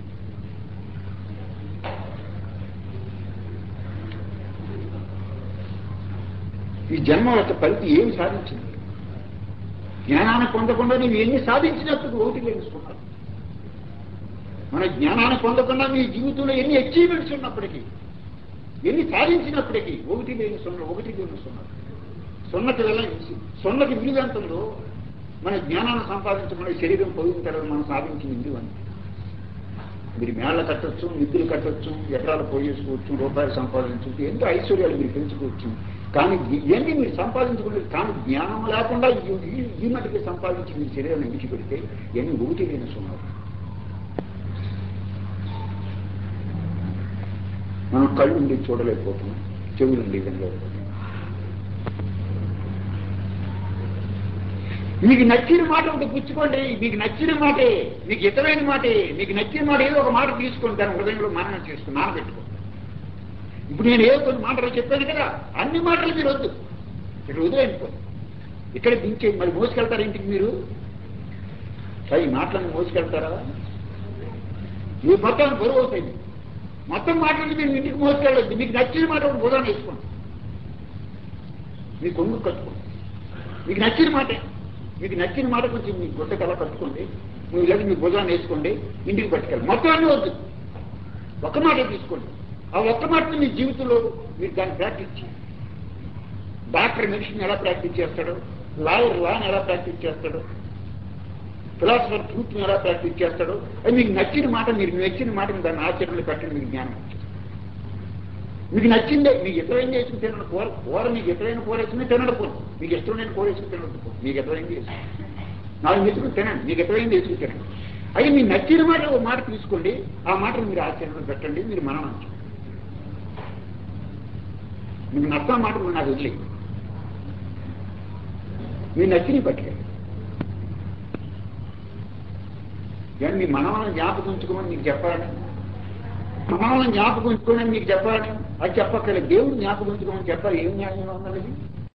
ఈ జన్మ యొక్క ఫలితం ఏమి సాధించింది జ్ఞానాన్ని పొందకుండా నువ్వు ఎన్ని సాధించినప్పుడు ఒకటి తెలుసుకున్నావు మన జ్ఞానాన్ని పొందకుండా మీ జీవితంలో ఎన్ని అచీవ్మెంట్స్ ఉన్నప్పటికీ ఎన్ని సాధించినప్పటికీ ఒకటి లేని సున్న ఒకటి లేని సున్న సున్నకి వెళ్ళ సున్నకి విలువెంతంలో మన జ్ఞానాన్ని సంపాదించమని శరీరం పోయిన తర్వాత మనం సాధించిన విలువ అని మీరు మేళ్ళ కట్టొచ్చు నిధులు కట్టొచ్చు ఎకరాలు పోయేసుకోవచ్చు రూపాయలు సంపాదించవచ్చు ఎంతో ఐశ్వర్యాలు మీరు పెంచుకోవచ్చు కానీ ఇవన్నీ మీరు సంపాదించుకుంటే కానీ జ్ఞానం లేకుండా ఈ- ఈ మటుకి సంపాదించి మీ శరీరాన్ని విడిచిపెడితే ఎన్ని ఒకటి లేని సున్నారు మనం కళ్ళు ఉండి చూడలేకపోతున్నాం చెవులు ఉండి వినలేకపోతున్నాం మీకు నచ్చిన మాట ఒకటి పుచ్చుకోండి మీకు నచ్చిన మాటే మీకు ఇతమైన మాటే మీకు నచ్చిన మాట ఏదో ఒక మాట తీసుకొని దాని హృదయంలో మననం చేసుకుని నానబెట్టుకోండి ఇప్పుడు నేను ఏదో కొన్ని మాటలు చెప్పాను కదా అన్ని మాటలు మీరు వద్దు ఇక్కడ వదిలేనుకోండి ఇక్కడ దించే మరి మోసుకెళ్తారా ఇంటికి మీరు పై మాటలను మోసుకెళ్తారా ఈ మొత్తం బరువు అవుతాయి మొత్తం మాటలు మీరు ఇంటికి మోసుకెళ్ళొద్దు మీకు నచ్చిన మాట ఒకటి బుధాన్ని వేసుకోండి మీ కొంగు కట్టుకోండి మీకు నచ్చిన మాటే మీకు నచ్చిన మాట కొంచెం మీ గుడ్డ కల కట్టుకోండి నువ్వు లేదా మీ భుజాన్ని వేసుకోండి ఇంటికి పట్టుకెళ్ళి మొత్తం అన్నీ వద్దు ఒక్క మాట తీసుకోండి ఆ ఒక్క మాటని మీ జీవితంలో మీరు దాన్ని ప్రాక్టీస్ చేయండి డాక్టర్ మెడిసిన్ ఎలా ప్రాక్టీస్ చేస్తాడో లాయర్ లాని ఎలా ప్రాక్టీస్ చేస్తాడు ఫిలాసఫర్ ట్రూత్ని ఎలా ప్రాక్టీస్ చేస్తాడు అది మీకు నచ్చిన మాట మీరు నచ్చిన మాట దాన్ని ఆచరణలో పెట్టండి మీకు జ్ఞానం వచ్చింది మీకు నచ్చిందే మీకు ఇతరైన చేసుకుని తినడం కూర కూర మీకు ఇతరైన కూర వేసుకుని తినడం పోదు మీకు ఇష్టమైన కూర వేసుకుని తినడం పోదు మీకు ఇతరైంది వేసుకుని నాలుగు వేసుకుని తినండి మీకు ఇతరైంది వేసుకుని తినండి అయితే మీకు నచ్చిన మాట ఒక మాట తీసుకోండి ఆ మాటను మీరు ఆచరణలో పెట్టండి మీరు మనం మీకు నచ్చిన మాట మీరు నాకు వదిలేదు మీరు నచ్చిన పట్టుకెళ్ళి కానీ మీ మనవలను జ్ఞాపకం ఉంచుకోమని మీకు చెప్పాలని మనవలను జ్ఞాపకం ఉంచుకోమని మీకు చెప్పాలని అది చెప్పక్కర్లేదు దేవుడు జ్ఞాపకం ఉంచుకోమని చెప్పాలి ఏం న్యాయంగా ఉన్నది